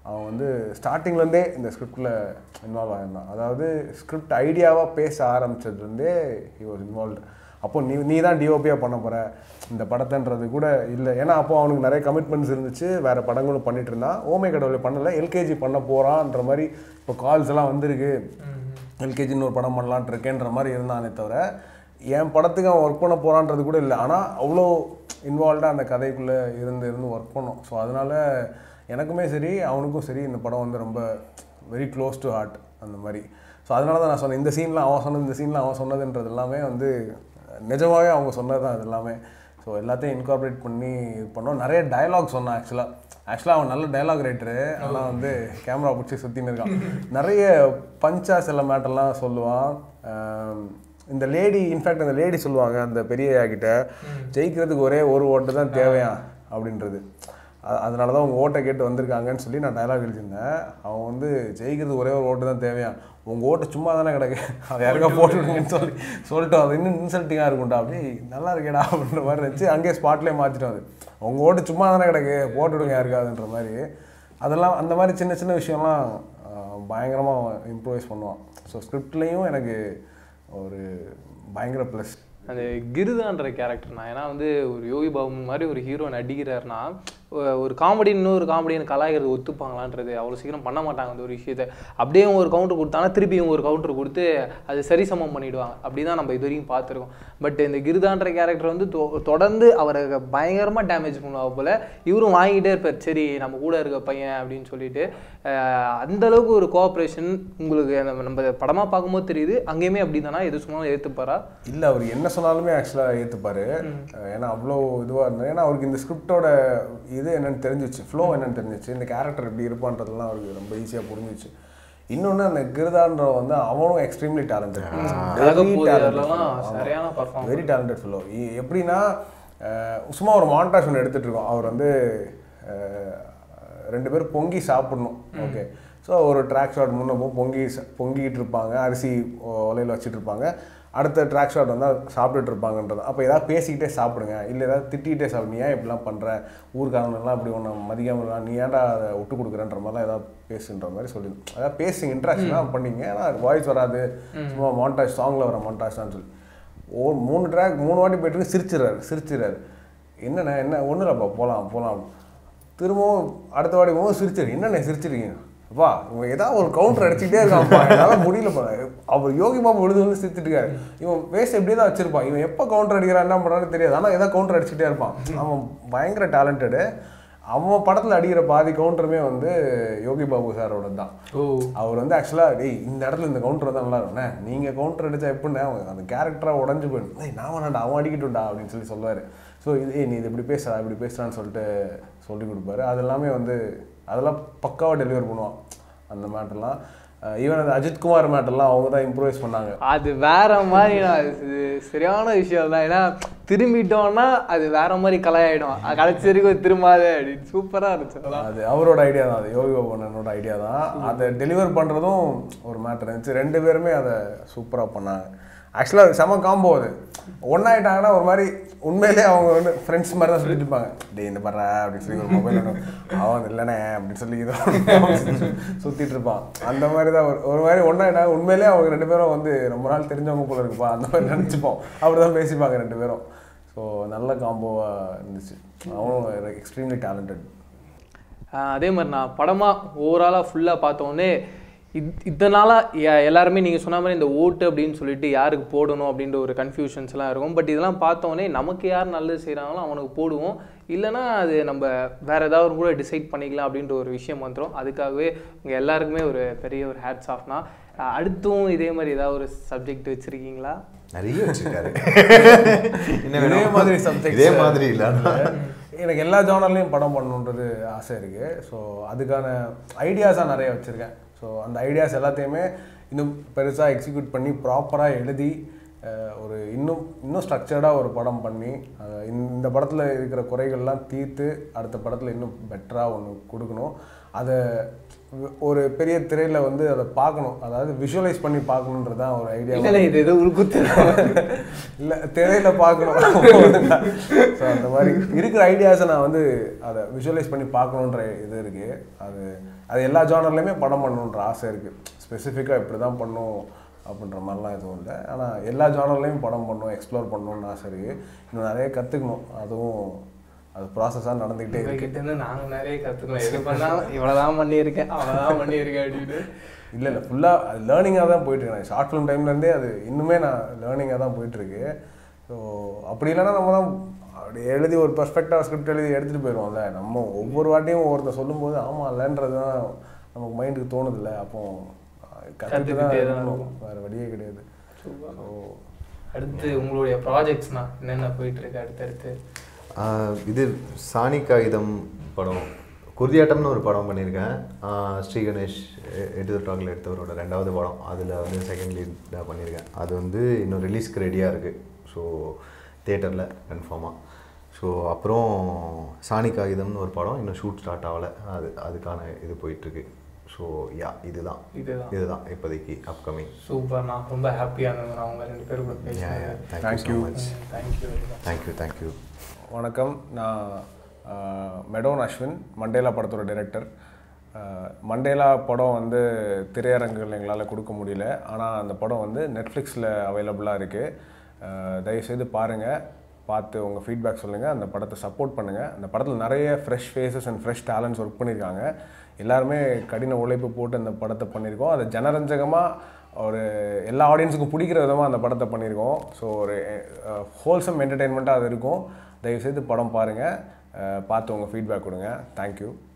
அவன் வந்து ஸ்டார்டிங்லேருந்தே இந்த ஸ்கிரிப்டில் இன்வால்வ் ஆகிருந்தான் அதாவது ஸ்கிரிப்ட் ஐடியாவாக பேச ஆரம்பிச்சதுலேருந்தே ஹி வாஸ் இன்வால்வ்டு அப்போ நீ நீ தான் டிஓபியாக பண்ண போகிற இந்த படத்தைன்றது கூட இல்லை ஏன்னா அப்போ அவனுக்கு நிறைய கமிட்மெண்ட்ஸ் இருந்துச்சு வேறு படங்களும் பண்ணிட்டு இருந்தான் ஓமை கடவுளை பண்ணலை எல்கேஜி பண்ண போகிறான்ற மாதிரி இப்போ கால்ஸ் எல்லாம் வந்திருக்கு எல்கேஜின்னு ஒரு படம் பண்ணலான்ட்டு இருக்கேன்ற மாதிரி இருந்தானே தவிர என் படத்துக்கு அவன் ஒர்க் பண்ண போகிறான்றது கூட இல்லை ஆனால் அவ்வளோ இன்வால்வ்டாக அந்த கதைக்குள்ளே இருந்து இருந்து ஒர்க் பண்ணோம் ஸோ அதனால் எனக்குமே சரி அவனுக்கும் சரி இந்த படம் வந்து ரொம்ப வெரி க்ளோஸ் டு ஹார்ட் அந்த மாதிரி ஸோ அதனால தான் நான் சொன்னேன் இந்த சீனில் அவன் சொன்னது இந்த சீனில் அவன் சொன்னதுன்றது எல்லாமே வந்து நிஜமாகவே அவங்க சொன்னது தான் அது எல்லாமே ஸோ எல்லாத்தையும் இன்கார்பரேட் பண்ணி இது பண்ணோம் நிறைய டயலாக் சொன்னான் ஆக்சுவலாக ஆக்சுவலாக அவன் நல்ல டயலாக் ரைட்டரு ஆனால் வந்து கேமரா பிடிச்சி சுற்றின்னு இருக்கான் நிறைய பஞ்சா சில மேட்டர்லாம் சொல்லுவான் ஆம், இந்த லேடி இன்ஃபேக்ட் அந்த லேடி சொல்லுவாங்க அந்த பெரிய ஐயா கிட்ட ஜெயிக்கிறதுக்கு ஒரே ஒரு ஓட்டு தான் தேவையா அப்படின்றது அ- அதனால தான் உங்கள் ஓட்டை கேட்டு வந்திருக்காங்கன்னு சொல்லி நான் டயலாக் எழுதியிருந்தேன் அவன் வந்து ஜெயிக்கிறது ஒரே ஒரு ஓட்டு தான் தேவையா உங்கள் ஓட்டு சும்மா தானே கிடக்கு அதை யாருக்கா போட்டு விடுங்கன்னு சொல்லி சொல்லிட்டோம் அது இன்னும் இன்சல்ட்டிங்காக இருக்கும்டா அப்படி நல்லா இருக்கேடா அப்படின்ற மாதிரி இருந்துச்சு அங்கேயே ஸ்பாட்லேயே மாற்றிட்டோம் அது உங்கள் ஓட்டு சும்மா தானே கிடக்கு போட்டு விடுங்க யாருக்காதுன்ற மாதிரி அதெல்லாம் அந்த மாதிரி சின்ன சின்ன விஷயம்லாம் பயங்கரமாக இம்ப்ரூவைஸ் பண்ணுவான் ஸோ ஸ்கிரிப்ட்லேயும் எனக்கு ஒரு பயங்கர ப்ளஸ் அந்த கிருதான்ற கேரக்டர் நான் ஏன்னா வந்து ஒரு யோகி பாபு மாதிரி ஒரு ஹீரோ நடிக்கிறாருன்னா ஒ- ஒரு காமெடி இன்னொரு காமெடின்னு கலாய்க்கிறது ஒத்துப்பாங்களான்றது அவ்வளோ சீக்கிரம் பண்ண மாட்டாங்க அந்த ஒரு விஷயத்த அப்படியே இவங்க ஒரு கவுண்டர் கொடுத்தாங்கன்னா திருப்பி இவங்க ஒரு கவுண்டர் கொடுத்து அது சரிசமம் பண்ணிடுவாங்க அப்படி தான் நம்ம இது வரைக்கும் பார்த்துருக்கோம் பட் இந்த கிருதான்ற கேரக்டர் வந்து தொ- தொடர்ந்து அவரை பயங்கரமாக டேமேஜ் பண்ணுவா போல இவரும் வாங்கிட்டே இருப்பார் சரி நம்ம கூட இருக்க பையன் அப்படின்னு சொல்லிட்டு அஹ், அந்த அளவுக்கு ஒரு கோஆப்ரேஷன் உங்களுக்கு நம்ம நம்ம படமாக பார்க்கும்போது தெரியுது அங்கேயுமே அப்படி தானா எது சொன்னாலும் ஏற்றுப்பாரா இல்லை அவர் என்ன சொன்னாலுமே ஆக்சுவலாக ஏற்றுப்பாரு ஏன்னா அவ்வளோ இதுவாக இருந்தது ஏன்னா அவருக்கு இந்த ஸ்கிரிப்டோட இது என்னன்னு தெரிஞ்சிச்சு ஃப்ளோ என்னன்னு தெரிஞ்சிச்சு இந்த கேரக்டர் எப்படி இருப்பான்றதெல்லாம் அவருக்கு ரொம்ப ஈஸியாக புரிஞ்சிச்சு இன்னொன்று அந்த கிருதான்ற வந்து அவனும் எக்ஸ்ட்ரீம்லி கலகப்போதையர்லாம் டேலண்டட் சரியான பர்ஃபார்ம் வெரி டேலண்டட் ஃபெல்லோ எப்படின்னா அஹ், சும்மா ஒரு மாண்டாஷ் ஒன்று எடுத்துட்டு இருக்கோம் அவர் வந்து அஹ், ரெண்டு பேரும் பொங்கி சாப்பிடணும் ஓகே ஸோ ஒரு ட்ராக் ஷாட் முன்னே போ பொங்கி ச- பொங்கிட்டு இருப்பாங்க அரிசி உலையில் வச்சுட்டு இருப்பாங்க அடுத்த ட்ராக் ஷாட் வந்து சாப்பிட்டுட்டு இருப்பாங்கன்றது அப்போ ஏதாவது பேசிக்கிட்டே சாப்பிடுங்க இல்லை ஏதாவது திட்டிகிட்டே சாப்பிடு நீ ஏன் இப்படிலாம் பண்ணுற ஊர்க்காரங்கெல்லாம் இப்படி ஒன்று மதிக்காம இருக்கான், நீ ஏன்டா அதை விட்டு கொடுக்குறன்ற மாதிரிலாம் ஏதாவது பேசுன்ற மாதிரி சொல்லி அதாவது பேசுங்க இன்ட்ராக்ஷனாக பண்ணீங்க ஏன்னா வாய்ஸ் வராது சும்மா மாண்டாஜ் சாங்கில் வர மாண்டாஜ் தான் சொல்லி ஓ மூணு ட்ராக் மூணு வாட்டி போயிட்டு சிரிச்சிடுறாரு சிரிச்சிடுறாரு என்னண்ணே என்ன ஒன்றும் இல்லைப்பா போகலாம் போகலாம் திரும்பவும் அடுத்த வாட்டி போகும்போது சிரிச்சிரு என்னண்ணே சிரிச்சிருக்கீங்க அப்பா இவன் ஏதாவது ஒரு கவுண்டர் அடிச்சுக்கிட்டே இருக்கான்ப்பா என்னால் முடியலப்பா அவர் யோகி பாபு விழுது வந்து சிரிச்சிட்டு இருக்காரு இவன் பேச இப்படியே தான் வச்சிருப்பான் இவன் எப்போ கவுண்டர் அடிக்கிறான் என்ன பண்ணுறான்னு தெரியாது ஆனால் ஏதாவது கவுண்டர் அடிச்சுக்கிட்டே இருப்பான் அவன் பயங்கர டேலண்டடு அவன் படத்தில் அடிக்கிற பாதி கவுண்டருமே வந்து யோகி பாபு சாரோட தான் ஓ அவர் வந்து ஆக்சுவலாக டேய் இந்த இடத்துல இந்த கவுண்டர் தான் நல்லா இருக்கும்ண்ணே நீங்கள் கவுண்டர் அடித்தா எப்படிண்ணே அவன் அந்த கேரக்டராக உடஞ்சு போயிடும் ஏய் நான் வேணாண்டா அவன் அடிக்கட்டும்டா அப்படின்னு சொல்லி சொல்லுவார் ஸோ இது ஏய் நீ இது இப்படி பேசுறா இப்படி பேசுறான்னு சொல்லிட்டு சொல்லி கொடுப்பாரு அது எல்லாமே வந்து அதெல்லாம் பக்காவாக டெலிவர் பண்ணுவான் அந்த மேட்டர்லாம் ஈவன் அந்த அஜித்குமார் மேட்டர்லாம் அவங்க தான் இம்ப்ரூவைஸ் பண்ணாங்க அது வேற மாதிரி நான் இது சரியான விஷயம் தான் ஏன்னா திரும்பிட்டோம்னா அது வேற மாதிரி கலையாயிடும் அது கடைசி வரைக்கும் திரும்பாத அப்படின்னு சூப்பரா இருந்துச்சு அதெல்லாம் அது அவரோட ஐடியா தான் அது யோகி பாபு அண்ணனோட ஐடியா தான் அதை டெலிவர் பண்ணுறதும் ஒரு மேட்டர் இருந்துச்சு ரெண்டு பேருமே அதை சூப்பராக பண்ணாங்க ஆக்சுவலாக செம காம்போ அது ஒன்றாயிட்டாங்கன்னா ஒரு மாதிரி உண்மையிலே அவங்க வந்து ஃப்ரெண்ட்ஸ் மாதிரி தான் சொல்லிட்டு இருப்பாங்க டேய் இந்த பண்ற அப்படின்னு சொல்லி ஒரு மொபைல் அவன் இல்லைண்ணே அப்படின்னு சொல்லி இதோ சுற்றிட்டு இருப்பான் அந்த மாதிரி தான் ஒரு ஒரு மாதிரி ஒன்றாயிட்டாங்க உண்மையிலே அவங்க ரெண்டு பேரும் வந்து ரொம்ப நாள் தெரிஞ்சவங்க போல இருக்குப்பா அந்த மாதிரி நினச்சிப்போம் அப்படி தான் பேசிப்பாங்க ரெண்டு பேரும் ஸோ நல்ல காம்போவாக இருந்துச்சு அவனும் எக்ஸ்ட்ரீம்லி டேலண்டட் ஆஹ் அதே மாதிரி நான் படமாக ஓவராலாக ஃபுல்லாக பார்த்தோன்னே இத் இத்தனை நாளாக எல்லாருமே நீங்கள் சொன்ன மாதிரி இந்த ஓட்டு அப்படின்னு சொல்லிட்டு யாருக்கு போடணும் அப்படின்ற ஒரு கன்ஃபியூஷன்ஸ்லாம் இருக்கும் பட் இதெல்லாம் பார்த்தோன்னே நமக்கு யார் நல்லது செய்கிறாங்களோ அவனுக்கு போடுவோம் இல்லைன்னா அது நம்ம வேற ஏதாவது கூட டிசைட் பண்ணிக்கலாம் அப்படின்ற ஒரு விஷயம் வந்துடும் அதுக்காகவே உங்கள் எல்லாருக்குமே ஒரு பெரிய ஒரு ஹேட்ஸ் ஆஃப்னா அடுத்தும் இதே மாதிரி ஏதாவது ஒரு சப்ஜெக்ட் வச்சுருக்கீங்களா நிறைய வச்சிருக்காரு என்ன இதே வேணும்? மாதிரி subjects இதே மாதிரி இல்ல எனக்கு எல்லா ஜானர்லையும் படம் பண்ணணுன்றது ஆசை இருக்குது ஸோ அதுக்கான ஐடியாஸாக நிறைய வச்சுருக்கேன் ஸோ அந்த ஐடியாஸ் எல்லாத்தையுமே இன்னும் பெருசாக எக்ஸிக்யூட் பண்ணி ப்ராப்பராக எழுதி அஹ், ஒரு இன்னும் இன்னும் ஸ்ட்ரக்சர்டாக ஒரு படம் பண்ணி அஹ், இந்த- இந்த படத்தில் இருக்கிற குறைகள்லாம் தீர்த்து அடுத்த படத்தில் இன்னும் பெட்டராக ஒன்று கொடுக்கணும் அதை ஒரு பெரிய திரையில் வந்து அதை பார்க்கணும் அதாவது விஷுவலைஸ் பண்ணி பார்க்கணுன்றது தான் ஒரு ஐடியா இல்லை இது ஏதோ உள்குத்து இல்லை திரையில் பார்க்கணும் ஸோ அந்த மாதிரி இருக்கிற ஐடியாஸை நான் வந்து அதை விஷுவலைஸ் பண்ணி பார்க்கணுன்ற இது இருக்குது அது அது எல்லா ஜானர்லையுமே படம் பண்ணணுன்ற ஆசை இருக்குது ஸ்பெசிஃபிக்காக இப்படி தான் பண்ணும் அப்படின்ற மாதிரிலாம் எதுவும் இல்லை ஆனால் எல்லா ஜானர்லையும் படம் பண்ணணும் எக்ஸ்ப்ளோர் பண்ணணும்னு ஆசை இருக்குது இன்னும் நிறைய கற்றுக்கணும் அதுவும் அது ப்ராசஸாக நடந்துக்கிட்டே இருக்கு கிட்ட இருந்து நாங்க நிறைய கத்துக்கணும் எது பண்ணாலும் இவ்வளவுதான் பண்ணியிருக்கேன் அவ்வளவுதான் பண்ணியிருக்கேன் அப்படின்னு இல்லை இல்லை ஃபுல்லாக அது லேர்னிங்காக தான் போயிட்டுருக்கு ஷார்ட் ஃபிலிம் டைம்லேருந்தே அது இன்னுமே நான் லேர்னிங்காக தான் போயிட்டுருக்கு ஸோ அப்படி இல்லைன்னா நம்ம தான் அப்படி எழுதி ஒரு பர்ஃபெக்டாக ஸ்கிரிப்ட் எழுதி எடுத்துகிட்டு போயிடுவோம்ல நம்ம ஒவ்வொரு வாட்டியும் ஒருத்தர் சொல்லும்போது ஆமாம் இல்லைன்றது தான் நமக்கு மைண்டுக்கு தோணுதில்ல அப்போ கற்றுட்டு தான் கத்துக்கிட்டே தான் இருக்கணும் வேறு வழியே கிடையாது ஸோ அடுத்து உங்களுடைய ப்ராஜெக்ட்ஸ்னா என்னென்ன போயிட்டு இருக்கு அடுத்தடுத்து ஆஹ் இது சாணி காகிதம் படம் குருதியாட்டம்னு ஒரு படம் பண்ணியிருக்கேன் ஆஹ் ஸ்ரீ கணேஷ் எடிட்டர் டாக்ல எடுத்தவரோட ரெண்டாவது படம் அதில் வந்து செகண்ட் லீடாக பண்ணியிருக்கேன் அது வந்து இன்னும் ரிலீஸ்க்கு ரெடியாக இருக்குது ஸோ தேட்டரில் கன்ஃபார்மாக ஸோ அப்புறம் சாணி காகிதம்னு ஒரு படம் இன்னும் ஷூட் ஸ்டார்ட் ஆகலை அது அதுக்கான இது போயிட்டுருக்கு ஸோ யா இதுதான் இதுதான் இதுதான் இப்போதைக்கு அப்கமிங் சூப்பர் நான் ரொம்ப ஹாப்பியாக இருந்தேன் நான் உங்க ரெண்டு பேரும் கூட யா யா பேசினேன் thank you so much thank you thank you thank you வணக்கம் நான் மெடோன் அஸ்வின் மண்டேலா படத்தோட டைரக்டர் மண்டேலா படம் வந்து திரையரங்குகள் எங்களால் கொடுக்க முடியல ஆனால் அந்த படம் வந்து நெட்ஃப்ளிக்ஸில் அவைலபிளாக இருக்குது தயவுசெய்து பாருங்கள் பார்த்து உங்கள் ஃபீட்பேக் சொல்லுங்கள் அந்த படத்தை சப்போர்ட் பண்ணுங்கள் அந்த படத்தில் நிறைய fresh faces and fresh talents work பண்ணியிருக்காங்க எல்லாருமே கடின உழைப்பு போட்டு அந்த படத்தை பண்ணியிருக்கோம் அதை ஜனரஞ்சகமாக ஒரு எல்லா ஆடியன்ஸுக்கும் பிடிக்கிற விதமாக அந்த படத்தை பண்ணியிருக்கோம் ஸோ ஒரு ஹோல்சம் என்டர்டெயின்மெண்ட்டாக அது இருக்கும் தயவுசெய்து படம் பாருங்கள் பார்த்து உங்கள் ஃபீட்பேக் கொடுங்க தேங்க்யூ